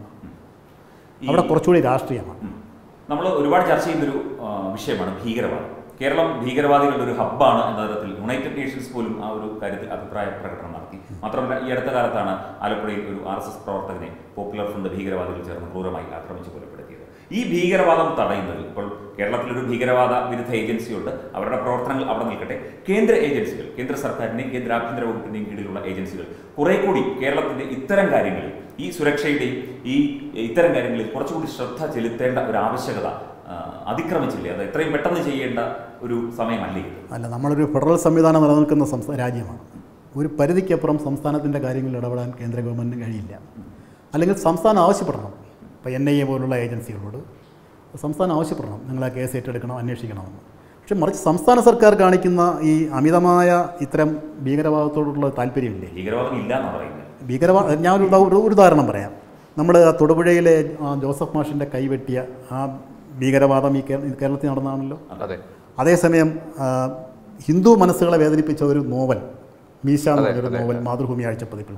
ഈ- അവിടെ കുറച്ചുകൂടി രാഷ്ട്രീയമാണ് നമ്മൾ ഒരുപാട് ചർച്ച ചെയ്യുന്നൊരു ആ, വിഷയമാണ് ഭീകരവാദം കേരളം ഭീകരവാദികളുടെ ഒരു ഹബ്ബാണ് എന്ന തരത്തിൽ യുണൈറ്റഡ് നേഷൻസ് പോലും ആ ഒരു കാര്യത്തിൽ അഭിപ്രായ പ്രകടനം നടത്തി മാത്രമല്ല ഈ അടുത്ത കാലത്താണ് ആലപ്പുഴയിൽ ഒരു ആർ എസ് എസ് പ്രവർത്തകനെ പോപ്പുലർ ഫ്രണ്ട് ഭീകരവാദികൾ ചേർന്ന് ക്രൂരമായി ആക്രമിച്ച് കൊലപ്പെടുത്തിയത് ഈ ഭീകരവാദം തടയുന്നതിൽ ഇപ്പോൾ കേരളത്തിലൊരു ഭീകരവാദ വിരുദ്ധ ഏജൻസിയുണ്ട് അവരുടെ പ്രവർത്തനങ്ങൾ അവിടെ നിൽക്കട്ടെ കേന്ദ്ര ഏജൻസികൾ കേന്ദ്ര സർക്കാരിൻ്റെയും കേന്ദ്ര ആഭ്യന്തര വകുപ്പിൻ്റെയും കീഴിലുള്ള ഏജൻസികൾ കുറെ കൂടി കേരളത്തിൻ്റെ ഇത്തരം കാര്യങ്ങളിൽ ഈ സുരക്ഷയുടെയും ഈ ഇത്തരം കാര്യങ്ങളിൽ കുറച്ചുകൂടി ശ്രദ്ധ ചെലുത്തേണ്ട ഒരു ആവശ്യകത ആ, അതിക്രമിച്ചില്ലേ അത് എത്രയും പെട്ടെന്ന് ചെയ്യേണ്ട ഒരു സമയമല്ലേ ഇത് അല്ല നമ്മളൊരു ഫെഡറൽ സംവിധാനം നിലനിൽക്കുന്ന സംസ്ഥാന രാജ്യമാണ് ഒരു പരിധിക്കപ്പുറം സംസ്ഥാനത്തിൻ്റെ കാര്യങ്ങളിൽ ഇടപെടാൻ കേന്ദ്ര ഗവൺമെൻറ്റിന് കഴിയില്ല അല്ലെങ്കിൽ സംസ്ഥാനം ആവശ്യപ്പെടണം ഇപ്പോൾ എൻ ഐ എ പോലുള്ള ഏജൻസികളോട് സംസ്ഥാനം ആവശ്യപ്പെടണം നിങ്ങൾ ആ കേസ് ഏറ്റെടുക്കണം അന്വേഷിക്കണമെന്ന് പക്ഷെ മറിച്ച് സംസ്ഥാന സർക്കാർ കാണിക്കുന്ന ഈ അമിതമായ ഇത്തരം ഭീകരവാദത്തോടുള്ള താല്പര്യമില്ലേ ഭീകരവാദം ഇല്ല എന്നാണ് പറയുന്നത് ഭീകരവാദ ഞാൻ ഒരു ഉദാ- ഒരു ഒരു ഉദാഹരണം പറയാം നമ്മൾ തൊടുപുഴയിലെ ആ, ജോസഫ് മാഷിൻ്റെ കൈവെട്ടിയ ആ ഭീകരവാദം ഈ കേര- കേരളത്തിൽ നടന്നതാണല്ലോ അതെ അതേസമയം ആ, ഹിന്ദു മനസ്സുകളെ വേദനിപ്പിച്ച ഒരു നോവൽ മീശ എന്ന് അതെ, പറഞ്ഞൊരു അതെ, നോവൽ മാതൃഭൂമി ആഴ്ചപ്പതിപ്പിൽ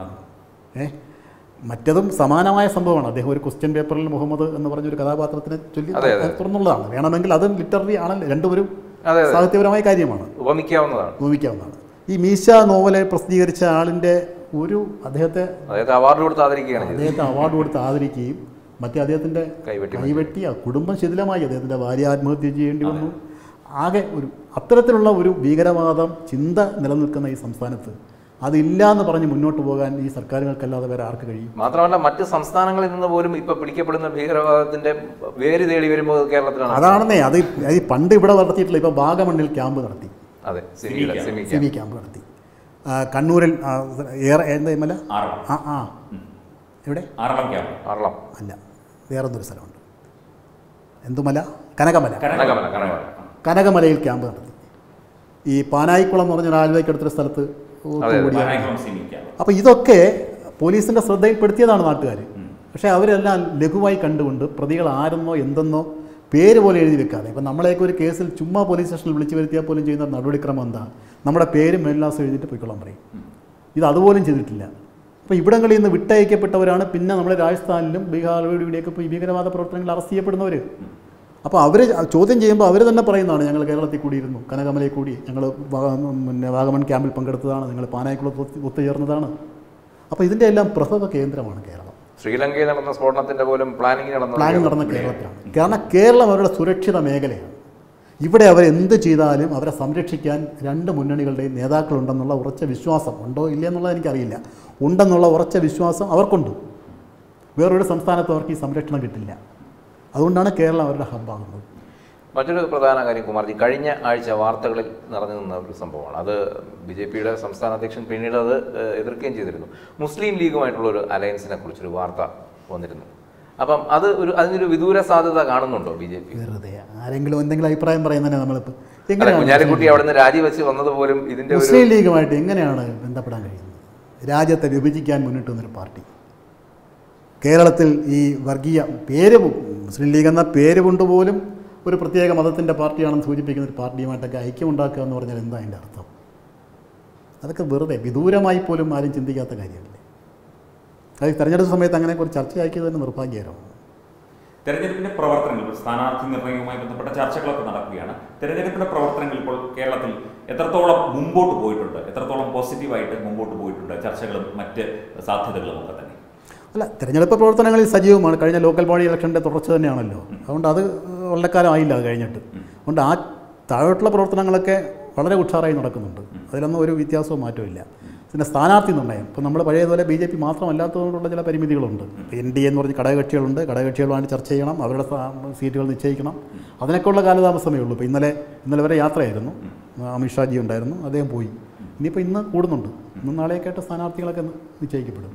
ഏ മറ്റതും സമാനമായ സംഭവമാണ് അദ്ദേഹം ഒരു ക്വസ്റ്റ്യൻ പേപ്പറിൽ മുഹമ്മദ് എന്ന് പറഞ്ഞൊരു കഥാപാത്രത്തിനെ ചൊല്ലി അതെ, അതെ. തുറന്നുള്ളതാണ് വേണമെങ്കിൽ അതും ലിറ്റററി ആണല്ലോ രണ്ടും ഒരു അതെ, അതെ. സാഹിത്യപരമായ കാര്യമാണ് ഉപമിക്കാവുന്നതാണ് ഉപയോഗിക്കാവുന്നതാണ് ഈ മീശ നോവലെ പ്രസിദ്ധീകരിച്ച ആളിൻ്റെ ഒരു അദ്ദേഹത്തെ അതായത് അവാർഡ് കൊടുത്ത് ആദരിക്കുകയാണ് ചെയ്തത് അദ്ദേഹത്തെ അവാർഡ് കൊടുത്ത് ആദരിക്കുകയും മറ്റേ അദ്ദേഹത്തിൻ്റെ കൈവെട്ടി കൈവെട്ടി ആ കുടുംബം ശിഥിലമായി അദ്ദേഹത്തിൻ്റെ ഭാര്യ ആത്മഹത്യ ചെയ്യേണ്ടി വന്നു ആകെ ഒരു അത്തരത്തിലുള്ള ഒരു ഭീകരവാദം ചിന്ത നിലനിൽക്കുന്ന ഈ സംസ്ഥാനത്ത് അതില്ല എന്ന് പറഞ്ഞ് മുന്നോട്ട് പോകാൻ ഈ സർക്കാരുകൾക്കല്ലാതെ വേറെ ആർക്ക് കഴിയും മാത്രമല്ല മറ്റ് സംസ്ഥാനങ്ങളിൽ നിന്ന് പോലും ഇപ്പൊ പിടിക്കപ്പെടുന്ന ഭീകരവാദത്തിന്റെ വേര് തേടി വരുമ്പോൾ കേരളത്തിലാണ് അതാണെന്നേ അത് അത് ഈ പണ്ട് ഇവിടെ നടത്തിയിട്ടില്ല ഇപ്പോൾ വാഗമണ്ണിൽ ക്യാമ്പ് നടത്തി അതെ സിമിയിലെ സിമിക്ക. സിമിക്ക സി വി ക്യാമ്പ് നടത്തി ആ, കണ്ണൂരിൽ ആ, ഏറെ എന്താ മല ആറളം ആ ആ എവിടെ ആറളം ക്യാമ്പ് അറളം അല്ല വേറൊന്നൊരു സ്ഥലമുണ്ട് എന്തുമല കനകമല കനകമല കനകമല കനകമലയിൽ ക്യാമ്പ് നടത്തി ഈ പാനായിക്കുളം എന്ന് പറഞ്ഞ ആലുവയ്ക്കടുത്തൊരു സ്ഥലത്ത് അതെ. കൂടിയാണ് പാനായിക്കുളം സിമി ക്യാമ്പ് അപ്പോൾ ഇതൊക്കെ പോലീസിൻ്റെ ശ്രദ്ധയിൽപ്പെടുത്തിയതാണ് നാട്ടുകാർ പക്ഷേ അവരെല്ലാം ലഘുവായി കണ്ടുകൊണ്ട് പ്രതികൾ ആരെന്നോ എന്തെന്നോ പേര് പോലെ എഴുതി വെക്കാതെ ഇപ്പം നമ്മളെയൊക്കെ ഒരു കേസിൽ ചുമ്മാ പോലീസ് സ്റ്റേഷനിൽ വിളിച്ചു വരുത്തിയാൽ പോലും ചെയ്യുന്ന നടപടിക്രമം എന്താ നമ്മുടെ പേരും മേൽലാസം എഴുതിയിട്ട് പോയിക്കൊള്ളാൻ പറയും ഇത് അതുപോലും ചെയ്തിട്ടില്ല അപ്പോൾ ഇവിടങ്ങളിൽ നിന്ന് വിട്ടയക്കപ്പെട്ടവരാണ് പിന്നെ നമ്മുടെ രാജസ്ഥാനിലും ബീഹാർ ഇവിടെയൊക്കെ ഇപ്പോൾ ഈ ഭീകരവാദ പ്രവർത്തനങ്ങൾ അറസ്റ്റ് ചെയ്യപ്പെടുന്നവർ അപ്പോൾ അവർ ചോദ്യം ചെയ്യുമ്പോൾ അവർ തന്നെ പറയുന്നതാണ് ഞങ്ങൾ കേരളത്തിൽ കൂടിയിരുന്നു കനകമലയിൽ കൂടി ഞങ്ങൾ പിന്നെ വാഗമൺ ക്യാമ്പിൽ പങ്കെടുത്തതാണ് നിങ്ങൾ പാനായിക്കുളത്ത് ഒത്ത് ഒത്തുചേർന്നതാണ് അപ്പോൾ ഇതിൻ്റെ എല്ലാം പ്രസവ കേന്ദ്രമാണ് കേരളം ശ്രീലങ്കയിൽ നടന്ന സ്ഫോടനത്തിന്റെ പോലും പ്ലാനിങ് നടന്ന പ്ലാനിങ് നടന്ന കേരളത്തിലാണ് കാരണം കേരളം അവരുടെ സുരക്ഷിത മേഖലയാണ് ഇവിടെ അവരെന്ത് ചെയ്താലും അവരെ സംരക്ഷിക്കാൻ രണ്ട് മുന്നണികളുടെയും നേതാക്കളുണ്ടെന്നുള്ള ഉറച്ച വിശ്വാസം ഉണ്ടോ ഇല്ല എന്നുള്ളത് എനിക്കറിയില്ല ഉണ്ടെന്നുള്ള ഉറച്ച വിശ്വാസം അവർക്കുണ്ട് വേറൊരു സംസ്ഥാനത്ത് അവർക്ക് ഈ സംരക്ഷണം കിട്ടില്ല അതുകൊണ്ടാണ് കേരളം അവരുടെ ഹബ്ബാകുന്നത് മറ്റൊരു പ്രധാന കാര്യം കുമാർജി കഴിഞ്ഞ ആഴ്ച വാർത്തകളിൽ നിറഞ്ഞു നിന്ന ഒരു സംഭവമാണ് അത് ബി ജെ പിയുടെ സംസ്ഥാന അധ്യക്ഷൻ പിന്നീട് അത് ഏഹ്, എതിർക്കുകയും ചെയ്തിരുന്നു മുസ്ലിം ലീഗുമായിട്ടുള്ള ഒരു അലയൻസിനെ കുറിച്ചൊരു വാർത്ത വന്നിരുന്നു അപ്പം അത് ഒരു അതിനൊരു വിദൂര സാധ്യത കാണുന്നുണ്ടോ ബി ജെ പി വെറുതെ ആരെങ്കിലും എന്തെങ്കിലും അഭിപ്രായം പറയുന്നതിനെ നമ്മളിപ്പോൾ അല്ല എങ്ങനെയാണ് കുഞ്ഞാലിക്കുട്ടി അവിടെ നിന്ന് രാജിവെച്ച് വന്നത് പോലും ഇതിന്റെ ഒരു മുസ്ലിം ലീഗുമായിട്ട് എങ്ങനെയാണ് ബന്ധപ്പെടാൻ കഴിയുന്നത് രാജ്യത്തെ വിഭജിക്കാൻ മുന്നിട്ട് വന്നൊരു പാർട്ടി കേരളത്തിൽ ഈ വർഗീയ പേര് പോ- മുസ്ലിം ലീഗ് എന്ന പേര് കൊണ്ടുപോലും ഒരു പ്രത്യേക മതത്തിൻ്റെ പാർട്ടിയാണെന്ന് സൂചിപ്പിക്കുന്ന ഒരു പാർട്ടിയുമായിട്ടൊക്കെ ഐക്യമുണ്ടാക്കുക എന്ന് പറഞ്ഞാൽ എന്താ അതിൻ്റെ അർത്ഥം അതൊക്കെ വെറുതെ വിദൂരമായി പോലും ആരും ചിന്തിക്കാത്ത കാര്യമല്ലേ അത് തെരഞ്ഞെടുപ്പ് സമയത്ത് അങ്ങനെ ഒരു ചർച്ചയാക്കിയത് തന്നെ നിർഭാഗ്യകരമാണ് തെരഞ്ഞെടുപ്പിന്റെ പ്രവർത്തനങ്ങൾ ഇപ്പോൾ സ്ഥാനാർത്ഥി നിർണ്ണയവുമായി ബന്ധപ്പെട്ട ചർച്ചകളൊക്കെ നടക്കുകയാണ് തെരഞ്ഞെടുപ്പിന്റെ പ്രവർത്തനങ്ങൾ ഇപ്പോൾ കേരളത്തിൽ എത്രത്തോളം മുമ്പോട്ട് പോയിട്ടുണ്ട് എത്രത്തോളം പോസിറ്റീവായിട്ട് മുമ്പോട്ട് പോയിട്ടുണ്ട് ചർച്ചകളും മറ്റ് സാധ്യതകളും ഒക്കെ തന്നെ അല്ല തിരഞ്ഞെടുപ്പ് പ്രവർത്തനങ്ങളിൽ സജീവമാണ് കഴിഞ്ഞ ലോക്കൽ ബോഡി ഇലക്ഷൻ്റെ തുടർച്ച തന്നെയാണല്ലോ അതുകൊണ്ട് അത് വളരെ കാലമായില്ല അത് കഴിഞ്ഞിട്ട് അതുകൊണ്ട് ആ താഴോട്ടുള്ള പ്രവർത്തനങ്ങളൊക്കെ വളരെ ഉഷാറായി നടക്കുന്നുണ്ട് അതിലൊന്നും ഒരു വ്യത്യാസവും മാറ്റവും ഇല്ല പിന്നെ സ്ഥാനാർത്ഥി നിർണ്ണയം ഇപ്പോൾ നമ്മൾ പഴയതുപോലെ ബി ജെ പി മാത്രമല്ലാത്തതുകൊണ്ടുള്ള ചില പരിമിതികളുണ്ട് എൻ ഡി എന്ന് പറഞ്ഞ് ഘടകകക്ഷികളുണ്ട് ഘടകകക്ഷികളുമായിട്ട് ചർച്ച ചെയ്യണം അവരുടെ സ്ഥാ- സീറ്റുകൾ നിശ്ചയിക്കണം അതിനൊക്കെയുള്ള കാലതാമസമേ ഉള്ളൂ ഇപ്പോൾ ഇന്നലെ ഇന്നലെ വരെ യാത്രയായിരുന്നു അമിത്ഷാജി ഉണ്ടായിരുന്നു അദ്ദേഹം പോയി ഇനിയിപ്പോൾ ഇന്ന് കൂടുന്നുണ്ട് ഇന്നും നാളെയൊക്കെ ആയിട്ട് സ്ഥാനാർത്ഥികളൊക്കെ നിശ്ചയിക്കപ്പെടും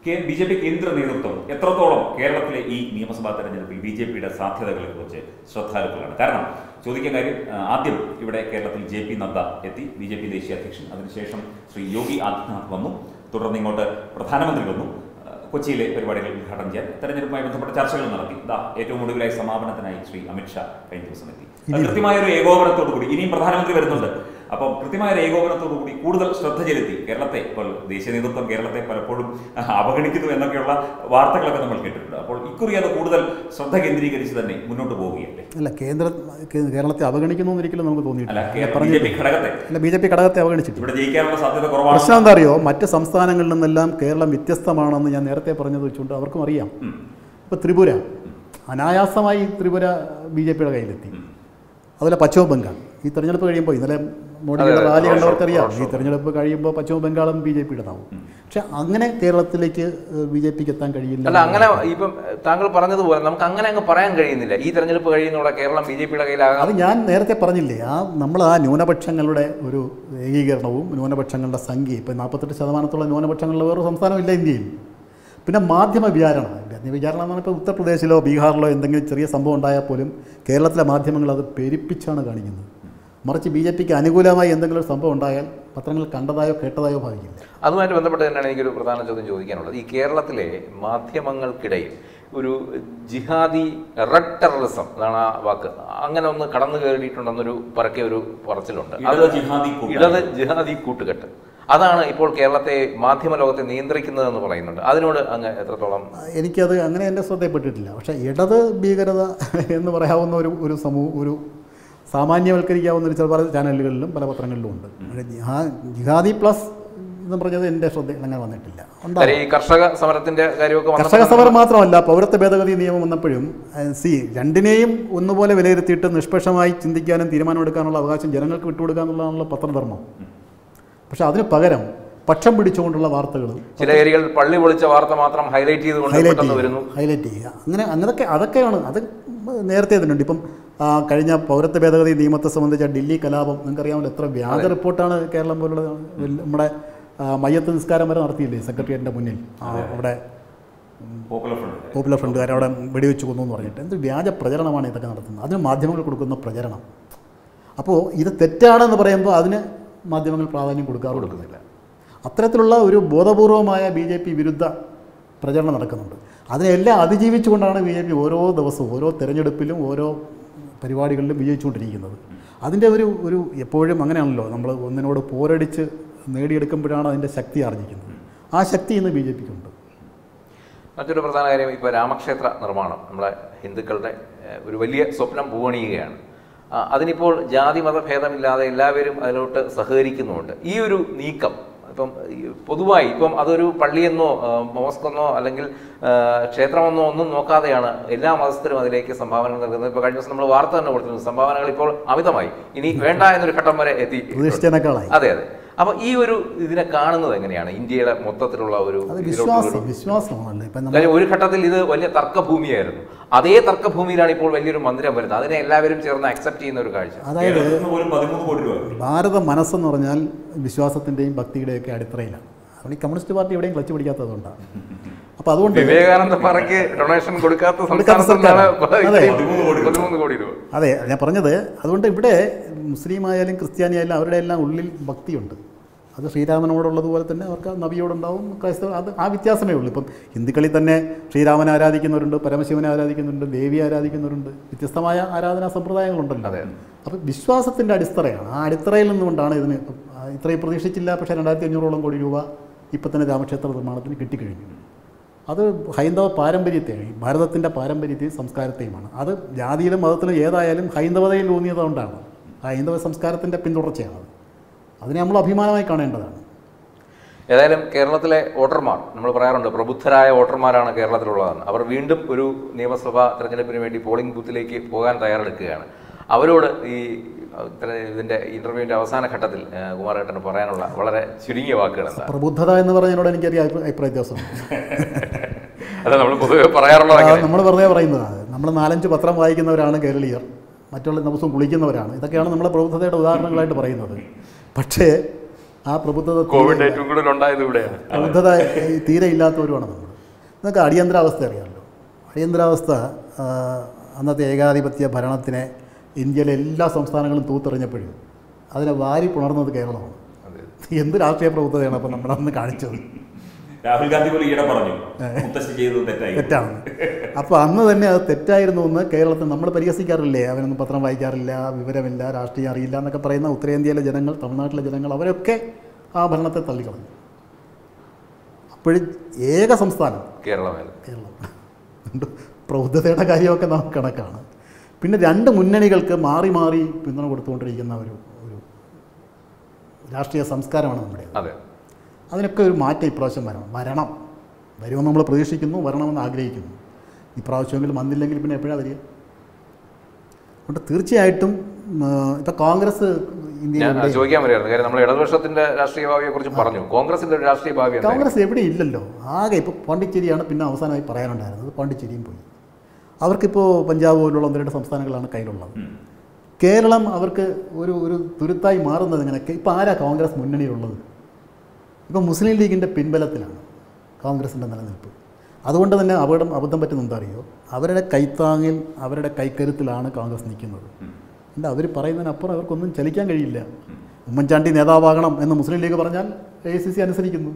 കെ ബി ജെ പി കേന്ദ്ര നേതൃത്വം എത്രത്തോളം കേരളത്തിലെ ഈ നിയമസഭാ തെരഞ്ഞെടുപ്പിൽ ബി ജെ പിയുടെ സാധ്യതകളെ കുറിച്ച് ശ്രദ്ധാലുക്കളാണ് കാരണം ചോദിക്കാൻ കാര്യം ആ, ആദ്യം ഇവിടെ കേരളത്തിൽ ജെ പി നദ്ദ എത്തി ബി ജെ പി ദേശീയ അധ്യക്ഷൻ അതിനുശേഷം ശ്രീ യോഗി ആദിത്യനാഥ് വന്നു തുടർന്ന് ഇങ്ങോട്ട് പ്രധാനമന്ത്രി വന്നു ആ, കൊച്ചിയിലെ പരിപാടികൾ ഉദ്ഘാടനം ചെയ്യാൻ തെരഞ്ഞെടുപ്പുമായി ബന്ധപ്പെട്ട ചർച്ചകൾ നടത്തി ഇതാ ഏറ്റവും ഒടുവിലായി സമാപനത്തിനായി ശ്രീ അമിത്ഷാ കഴിഞ്ഞ ദിവസം എത്തി അത് കൃത്യമായ ഒരു ഏകോപനത്തോടു കൂടി ഇനിയും പ്രധാനമന്ത്രി വരുന്നുണ്ട് അപ്പം കൃത്യമായ ഒരു ഏകോപനത്തോടു കൂടി കൂടുതൽ ശ്രദ്ധ ചെലുത്തി കേരളത്തെ ഇപ്പോൾ ദേശീയ നേതൃത്വം കേരളത്തെ പലപ്പോഴും ആ, അവഗണിക്കുന്നു എന്നൊക്കെയുള്ള വാർത്തകളൊക്കെ നമ്മൾ കേട്ടിട്ടുണ്ട് അപ്പോൾ ഇക്കുറി അത് കൂടുതൽ ശ്രദ്ധ കേന്ദ്രീകരിച്ച് തന്നെ മുന്നോട്ട് പോവുകയല്ലേ അല്ല കേന്ദ്ര കേ- കേരളത്തെ അവഗണിക്കുന്നു ഒരിക്കലും നമുക്ക് അല്ല തോന്നിയിട്ടില്ല ബി ജെ പറഞ്ഞു പി ഘടകത്തെ അല്ല ബി ജെ പി ഘടകത്തെ അവഗണിച്ചിട്ടില്ല ഇവിടെ ജയിക്കാനുള്ള സാധ്യത കുറവാണ് പ്രശ്നം എന്താ അറിയോ മറ്റ് സംസ്ഥാനങ്ങളിൽ നിന്നെല്ലാം കേരളം വ്യത്യസ്തമാണെന്ന് ഞാൻ നേരത്തെ പറഞ്ഞത് വെച്ചുകൊണ്ട് അവർക്കും അറിയാം ഉം. ഇപ്പോൾ ത്രിപുര അനായാസമായി ത്രിപുര ബി ജെ പിയുടെ കയ്യിലെത്തി അതുപോലെ പശ്ചിമ ബംഗാൾ ഈ തെരഞ്ഞെടുപ്പ് കഴിയുമ്പോൾ ഇന്നലെ മോഡിയുടെ അതെ, റാലി റോഡ് ഷോ, കണ്ടവർക്കറിയാം റോഡ് ഈ ഷോ. തെരഞ്ഞെടുപ്പ് കഴിയുമ്പോൾ പശ്ചിമ ബംഗാളും ബി ജെ പിയുടേതാവും പക്ഷെ അങ്ങനെ കേരളത്തിലേക്ക് ബി ജെ പിക്ക് എത്താൻ കഴിയില്ല അല്ല അങ്ങനെ ഇപ്പം താങ്കൾ പറഞ്ഞതുപോലെ നമുക്ക് അങ്ങനെ അങ്ങ് പറയാൻ കഴിയുന്നില്ല ഈ തെരഞ്ഞെടുപ്പ് കഴിയുന്നവിടെ കേരളം ബി ജെ പിയുടെ കയ്യിലാകാം അത് ഞാൻ നേരത്തെ പറഞ്ഞില്ലേ ആ നമ്മൾ ആ ന്യൂനപക്ഷങ്ങളുടെ ഒരു ഏകീകരണവും ന്യൂനപക്ഷങ്ങളുടെ സംഖ്യ ഇപ്പം നാൽപ്പത്തെട്ട് ശതമാനത്തോളം ന്യൂനപക്ഷങ്ങളുടെ വേറൊരു സംസ്ഥാനമില്ല ഇന്ത്യയിൽ പിന്നെ മാധ്യമ വിചാരണ മാധ്യമ വിചാരണ എന്ന് പറഞ്ഞാൽ ഇപ്പോൾ ഉത്തർപ്രദേശിലോ ബീഹാറിലോ എന്തെങ്കിലും ചെറിയ സംഭവം ഉണ്ടായാൽ പോലും കേരളത്തിലെ മാധ്യമങ്ങൾ അത് പെരുപ്പിച്ചാണ് കാണിക്കുന്നത് മറിച്ച് ബി ജെ പിക്ക് അനുകൂലമായി എന്തെങ്കിലും ഒരു സംഭവം ഉണ്ടായാൽ പത്രങ്ങൾ കണ്ടതായോ കേട്ടതായോ ഭാവിക്കില്ല അതുമായിട്ട് ബന്ധപ്പെട്ട് തന്നെയാണ് എനിക്കൊരു പ്രധാന ചോദ്യം ചോദിക്കാനുള്ളത് ഈ കേരളത്തിലെ മാധ്യമങ്ങൾക്കിടയിൽ ഒരു ജിഹാദി റെഡ് ടെററിസം അതാണ് ആ വാക്ക് അങ്ങനെ ഒന്ന് കടന്നു കയറിയിട്ടുണ്ടെന്നൊരു പരക്കെ ഒരു പറച്ചിലുണ്ട് ഇടത് ജിഹാദി കൂട്ടായ്മ. ഇടത് ജിഹാദി കൂട്ടുകെട്ട് അതാണ് ഇപ്പോൾ കേരളത്തെ മാധ്യമ ലോകത്തെ നിയന്ത്രിക്കുന്നതെന്ന് പറയുന്നുണ്ട് അതിനോട് അങ്ങ് എത്രത്തോളം എനിക്കത് അങ്ങനെ എൻ്റെ ശ്രദ്ധയിൽപ്പെട്ടിട്ടില്ല പക്ഷേ ഇടത് ഭീകരത എന്ന് പറയാവുന്ന ഒരു ഒരു സമൂഹ ഒരു സാമാന്യവൽക്കരിക്കാവുന്ന ഒരു ചില പല ചാനലുകളിലും പല പത്രങ്ങളിലും ഉണ്ട് പക്ഷേ ജിഹാ- ജിഹാദി പ്ലസ് എന്ന് പറഞ്ഞത് എൻ്റെ ശ്രദ്ധയിൽ അങ്ങനെ വന്നിട്ടില്ല ഉണ്ടാവും. കാര്യം ഈ കർഷക സമരത്തിന്റെ കാര്യമൊക്കെ കർഷക വന്നപ്പോൾ സമരം മാത്രമല്ല പൗരത്വ ഭേദഗതി നിയമം വന്നപ്പോഴും ഏഹ്, സി രണ്ടിനെയും ഒന്നുപോലെ വിലയിരുത്തിയിട്ട് നിഷ്പക്ഷമായി ചിന്തിക്കാനും തീരുമാനമെടുക്കാനുള്ള അവകാശം ജനങ്ങൾക്ക് വിട്ടുകൊടുക്കുക എന്നുള്ളതാണല്ലോ പത്രധർമ്മം പക്ഷെ അതിന് പകരം പക്ഷം പിടിച്ചുകൊണ്ടുള്ള വാർത്തകൾ ചില ഏരിയകളിൽ പള്ളി പൊളിച്ച വാർത്ത മാത്രം ഹൈലൈറ്റ് ചെയ്തുകൊണ്ട് ഹൈലൈറ്റ് പെട്ടെന്ന് വരുന്നു ചെയ്യുക ഹൈലൈറ്റ് ചെയ്യുക അങ്ങനെ അങ്ങനൊക്കെ അതൊക്കെയാണ് അത് നേരത്തെ ഇതിനുണ്ട് ഇപ്പം ആ, കഴിഞ്ഞ പൗരത്വ ഭേദഗതി നിയമത്തെ സംബന്ധിച്ച ഡൽഹി കലാപം നിങ്ങൾക്കറിയാമല്ലോ എത്ര വ്യാജ റിപ്പോർട്ടാണ് കേരളം പോലുള്ള നമ്മുടെ ആ, മയ്യത്ത് നിസ്കാരം വരെ നടത്തിയില്ലേ സെക്രട്ടേറിയറ്റിൻ്റെ മുന്നിൽ ആ, അവിടെ പോപ്പുലർ ഫ്രണ്ട് പോപ്പുലർ ഫ്രണ്ടുകാർ അവിടെ വെടിവെച്ച് കൊന്നു എന്ന് പറഞ്ഞിട്ട് എന്ത് വ്യാജ പ്രചരണമാണ് ഇതൊക്കെ നടത്തുന്നത് അതിന് മാധ്യമങ്ങൾ കൊടുക്കുന്ന പ്രചരണം അപ്പോൾ ഇത് തെറ്റാണെന്ന് പറയുമ്പോൾ അതിന് മാധ്യമങ്ങൾ പ്രാധാന്യം കൊടുക്കാറ് കൊടുക്കുന്നില്ല അത്തരത്തിലുള്ള ഒരു ബോധപൂർവമായ ബി ജെ പി വിരുദ്ധ പ്രചരണം നടക്കുന്നുണ്ട് അതിനെല്ലാം അതിജീവിച്ചുകൊണ്ടാണ് ബി ജെ പി ഓരോ ദിവസവും ഓരോ തെരഞ്ഞെടുപ്പിലും ഓരോ പരിപാടികളിലും വിജയിച്ചുകൊണ്ടിരിക്കുന്നത് അതിൻ്റെ ഒരു ഒരു എപ്പോഴും അങ്ങനെയാണല്ലോ നമ്മൾ ഒന്നിനോട് പോരടിച്ച് നേടിയെടുക്കുമ്പോഴാണ് അതിൻ്റെ ശക്തി ആർജിക്കുന്നത് ആ ശക്തി ഇന്ന് ബി ജെ പിക്കുണ്ട് മറ്റൊരു പ്രധാന കാര്യം ഇപ്പോൾ രാമക്ഷേത്ര നിർമ്മാണം നമ്മളെ ഹിന്ദുക്കളുടെ ഏഹ്, ഒരു വലിയ സ്വപ്നം പൂവണിയുകയാണ് ആ, അതിനിപ്പോൾ ജാതി മതഭേദമില്ലാതെ എല്ലാവരും അതിലോട്ട് സഹകരിക്കുന്നുമുണ്ട് ഈ ഒരു നീക്കം ഇപ്പം ഈ പൊതുവായി ഇപ്പം അതൊരു പള്ളിയെന്നോ ആ, മോസ്കെന്നോ അല്ലെങ്കിൽ ആ, ക്ഷേത്രമെന്നോ ഒന്നും നോക്കാതെയാണ് എല്ലാ മതസ്ഥരും അതിലേക്ക് സംഭാവന നൽകുന്നത് ഇപ്പോൾ കഴിഞ്ഞ ദിവസം നമ്മൾ വാർത്ത തന്നെ കൊടുത്തിരുന്നു സംഭാവനകൾ ഇപ്പോൾ അമിതമായി ഇനി വേണ്ട എന്നൊരു ഘട്ടം വരെ എത്തി പ്രതീക്ഷിച്ചതിനേക്കാളായി അതെ അതെ അപ്പോൾ ഈ ഒരു ഇതിനെ കാണുന്നത് എങ്ങനെയാണ് ഇന്ത്യയുടെ മൊത്തത്തിലുള്ള ഒരു അത് ഇതിലോട്ടുള്ള ഒരു- വിശ്വാസം വിശ്വാസമാണല്ലോ ഇപ്പം നമ്മൾ കാര്യം ഒരു ഘട്ടത്തിൽ ഇത് വലിയ തർക്കഭൂമിയായിരുന്നു അതേ തർക്കഭൂമിയിലാണ് ഇപ്പോൾ വലിയൊരു മന്ദിരം വരുന്നത് അതിനെ എല്ലാവരും ചേർന്ന് അക്സെപ്റ്റ് ചെയ്യുന്ന ഒരു കാഴ്ച അതായത് കേരളത്തിൽ നിന്ന് പോലും പതിമൂന്ന് കോടി രൂപ ഭാരത മനസ്സെന്ന് പറഞ്ഞാൽ വിശ്വാസത്തിൻ്റെയും ഭക്തിയുടെയൊക്കെ അടിത്തറയിലാണ് അവിടെ ഈ കമ്മ്യൂണിസ്റ്റ് പാർട്ടി എവിടെയും ക്ലച്ച് പിടിക്കാത്തതുകൊണ്ടാണ് അപ്പോൾ അതുകൊണ്ട് വിവേകാനന്ദ പാറയ്ക്ക് ഡൊണേഷൻ കൊടുക്കാത്ത കൊടുക്കാത്ത സംസ്ഥാനത്താണ് സർക്കാർ. അതെ. പതിമൂന്ന് കോടി രൂപ. പതിമൂന്ന് കോടി രൂപ അതെ ഞാൻ പറഞ്ഞത് അതുകൊണ്ട് ഇവിടെ മുസ്ലിം ആയാലും ക്രിസ്ത്യാനി ആയാലും അവരുടെ എല്ലാം ഉള്ളിൽ ഭക്തിയുണ്ട് അത് ശ്രീരാമനോടുള്ളതുപോലെ തന്നെ അവർക്ക് ആ നബിയോടുണ്ടാവും ക്രൈസ്തവ അത് ആ വ്യത്യാസമേ ഉള്ളൂ ഇപ്പം ഹിന്ദുക്കളിൽ തന്നെ ശ്രീരാമനെ ആരാധിക്കുന്നവരുണ്ട് പരമശിവനെ ആരാധിക്കുന്നുണ്ട് ദേവിയെ ആരാധിക്കുന്നവരുണ്ട് വ്യത്യസ്തമായ ആരാധനാ സമ്പ്രദായങ്ങളുണ്ടല്ലോ അതെ. അപ്പം വിശ്വാസത്തിൻ്റെ അടിത്തറയാണ് ആ അടിത്തറയിൽ നിന്നുകൊണ്ടാണ് ഇതിന് ഇപ്പം, ആ, ഇത്രയും പ്രതീക്ഷിച്ചില്ല പക്ഷേ രണ്ടായിരത്തി അഞ്ഞൂറോളം കോടി രൂപ ഇപ്പം തന്നെ രാമക്ഷേത്ര നിർമ്മാണത്തിന് കിട്ടിക്കഴിഞ്ഞു അത് ഹൈന്ദവ പാരമ്പര്യത്തെയാണ് ഭാരതത്തിൻ്റെ പാരമ്പര്യത്തെയും സംസ്കാരത്തെയുമാണ് അത് ജാതിയിലും മതത്തിലും ഏതായാലും ഹൈന്ദവതയിൽ ഊന്നിയതുകൊണ്ടാണ് ആ ഹൈന്ദവ സംസ്കാരത്തിൻ്റെ പിന്തുടർച്ചയാണ് അത് അതിനെ നമ്മൾ അഭിമാനമായി കാണേണ്ടതാണ് ഏതായാലും കേരളത്തിലെ വോട്ടർമാർ നമ്മൾ പറയാറുണ്ട് പ്രബുദ്ധരായ വോട്ടർമാരാണ് കേരളത്തിലുള്ളതെന്ന് അവർ വീണ്ടും ഒരു നിയമസഭാ തെരഞ്ഞെടുപ്പിന് വേണ്ടി പോളിംഗ് ബൂത്തിലേക്ക് പോകാൻ തയ്യാറെടുക്കുകയാണ് അവരോട് ഈ അഹ്, ഇത്ര- ഇതിന്റെ ഇന്റർവ്യൂവിന്റെ അവസാന ഘട്ടത്തിൽ ഏഹ്, കുമാരേട്ടന് പറയാനുള്ള വളരെ ചുരുങ്ങിയ വാക്കുകൾ എന്താ പ്രബുദ്ധത എന്ന് പറഞ്ഞതിനോട് എനിക്കറിയാം അഭിപ്രായ അഭിപ്രായ വ്യത്യാസമുണ്ട് അല്ല നമ്മൾ പൊതുവെ പറയാറുള്ളത് അങ്ങനെ. നമ്മൾ വെറുതെ പറയുന്നതാണ് നമ്മൾ നാലഞ്ച് പത്രം വായിക്കുന്നവരാണ് കേരളീയർ മറ്റുള്ള ദിവസവും കുളിക്കുന്നവരാണ് ഇതൊക്കെയാണ് നമ്മളെ പ്രബുദ്ധതയുടെ ഉദാഹരണങ്ങളായിട്ട് പറയുന്നത് പക്ഷേ ആ പ്രബുദ്ധത കോവിഡ് തീരെ- ഏറ്റവും കൂടുതൽ ഉണ്ടായത് ഇവിടെയാണ് പ്രബുദ്ധത ഈ തീരെ ഇല്ലാത്തവരുമാണ് നമ്മൾ നിങ്ങൾക്ക് അടിയന്തരാവസ്ഥ അറിയാമല്ലോ അടിയന്തരാവസ്ഥ ആ, അന്നത്തെ ഏകാധിപത്യ ഭരണത്തിനെ ഇന്ത്യയിലെ എല്ലാ സംസ്ഥാനങ്ങളും തൂത്തെറിഞ്ഞപ്പോഴും അതിനെ വാരി പുണർന്നത് കേരളമാണ് അതെ എന്ത് രാഷ്ട്രീയ പ്രബുദ്ധതയാണ് അപ്പോൾ നമ്മളന്ന് കാണിച്ചത് രാഹുൽ ഗാന്ധി പോലും ഈയിടെ പറഞ്ഞു മുത്തശ്ശി ചെയ്തത് തെറ്റായി തെറ്റാണ് അപ്പോൾ അന്ന് തന്നെ അത് തെറ്റായിരുന്നു എന്ന് കേരളത്തിൽ നമ്മൾ പരിഹസിക്കാറില്ലേ അവനൊന്നും പത്രം വായിക്കാറില്ല വിവരമില്ല രാഷ്ട്രീയം അറിയില്ല എന്നൊക്കെ പറയുന്ന ഉത്തരേന്ത്യയിലെ ജനങ്ങൾ തമിഴ്നാട്ടിലെ ജനങ്ങൾ അവരൊക്കെ ആ ഭരണത്തെ തള്ളിക്കളഞ്ഞു അപ്പോഴും ഏക സംസ്ഥാനം കേരളമല്ല കേരളം ഉണ്ട്. പ്രബുദ്ധതയുടെ കാര്യമൊക്കെ നമുക്ക് കണക്കാണ് പിന്നെ രണ്ട് മുന്നണികൾക്ക് മാറി മാറി പിന്തുണ കൊടുത്തുകൊണ്ടിരിക്കുന്ന ഒരു ഒരു രാഷ്ട്രീയ സംസ്കാരമാണ് നമ്മുടെ അതെ അതിനൊക്കെ ഒരു മാറ്റം ഇപ്രാവശ്യം വരണം വരണം വരുമെന്ന് നമ്മൾ പ്രതീക്ഷിക്കുന്നു വരണമെന്ന് ആഗ്രഹിക്കുന്നു ഇപ്രാവശ്യമെങ്കിലും വന്നില്ലെങ്കിൽ പിന്നെ എപ്പോഴാണ് വരിക അതുകൊണ്ട് തീർച്ചയായിട്ടും ഇപ്പം കോൺഗ്രസ് ഞാൻ ഇന്ത്യയിൽ ചോദിക്കാൻ വരികയായിരുന്നു കാര്യം നമ്മൾ ഇടതുപക്ഷത്തിന്റെ രാഷ്ട്രീയ ഭാവിയെ കുറിച്ച് പറഞ്ഞു കോൺഗ്രസിന്റെ ഒരു രാഷ്ട്രീയ ഭാവി എന്തായിരുന്നു? കോൺഗ്രസ് എവിടെ ഇല്ലല്ലോ ആകെ ഇപ്പോൾ പോണ്ടിച്ചേരിയാണ് പിന്നെ അവസാനമായി പറയാനുണ്ടായിരുന്നത് പോണ്ടിച്ചേരിയും പോയി അവർക്കിപ്പോൾ പഞ്ചാബ് പോലുള്ള ഒന്ന് രണ്ട് സംസ്ഥാനങ്ങളാണ് കയ്യിലുള്ളത് ഉം. കേരളം അവർക്ക് ഒരു ഒരു തുരുത്തായി മാറുന്നത് ഇങ്ങനെയൊക്കെ ഇപ്പോൾ ആരാ കോൺഗ്രസ് മുന്നണിയിലുള്ളത് ഇപ്പോൾ മുസ്ലിം ലീഗിൻ്റെ പിൻബലത്തിലാണ് കോൺഗ്രസിൻ്റെ നിലനിൽപ്പ് അതുകൊണ്ട് തന്നെ അപകടം അബദ്ധം പറ്റുന്ന എന്താ അറിയോ അവരുടെ കൈത്താങ്ങിൽ അവരുടെ കൈക്കരുത്തിലാണ് കോൺഗ്രസ് നിൽക്കുന്നത് അല്ല അവർ പറയുന്നതിനപ്പുറം അവർക്കൊന്നും ചലിക്കാൻ കഴിയില്ല ഉമ്മൻചാണ്ടി നേതാവാകണം എന്ന് മുസ്ലിം ലീഗ് പറഞ്ഞാൽ എ സി സി അനുസരിക്കുന്നു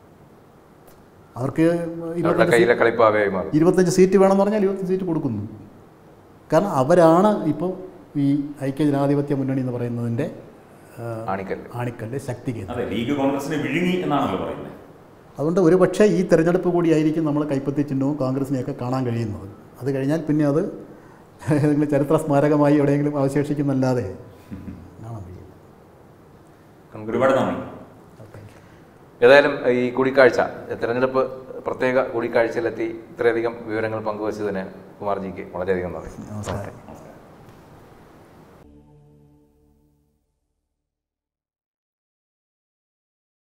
അവർക്ക് അവരുടെ ഇരുപത്തഞ്ച് കയ്യിലെ കളിപ്പാവയായി മാറും ഇരുപത്തഞ്ച് സീറ്റ് വേണമെന്ന് പറഞ്ഞാൽ ഇരുപത്തഞ്ച് സീറ്റ് കൊടുക്കുന്നു കാരണം അവരാണ് ഇപ്പോൾ ഈ ഐക്യ ജനാധിപത്യ മുന്നണി എന്ന് പറയുന്നതിൻ്റെ ആ, ആണിക്കല്ല് ആണിക്കല്ല് ശക്തി കേന്ദ്രം അതെ ലീഗ് കോൺഗ്രസിനെ വിഴുങ്ങി എന്നാണല്ലോ പറയുന്നത് അതുകൊണ്ട് ഒരു പക്ഷേ ഈ തെരഞ്ഞെടുപ്പ് കൂടിയായിരിക്കും നമ്മൾ കൈപ്പത്തി ചിഹ്നവും കോൺഗ്രസിനെയൊക്കെ കാണാൻ കഴിയുന്നത് അത് കഴിഞ്ഞാൽ പിന്നെ അത് ഏതെങ്കിലും ചരിത്ര സ്മാരകമായി എവിടെയെങ്കിലും അവശേഷിക്കുന്നല്ലാതെ കാണാൻ കഴിയില്ല ഒരുപാട് നന്ദി ഏതായാലും ഈ കൂടിക്കാഴ്ച തെരഞ്ഞെടുപ്പ് പ്രത്യേക കൂടിക്കാഴ്ചയിലെത്തി ഇത്രയധികം വിവരങ്ങൾ പങ്കുവച്ചതിന് കുമാർജിക്ക് വളരെയധികം നന്ദി നമസ്കാരം നമസ്കാരം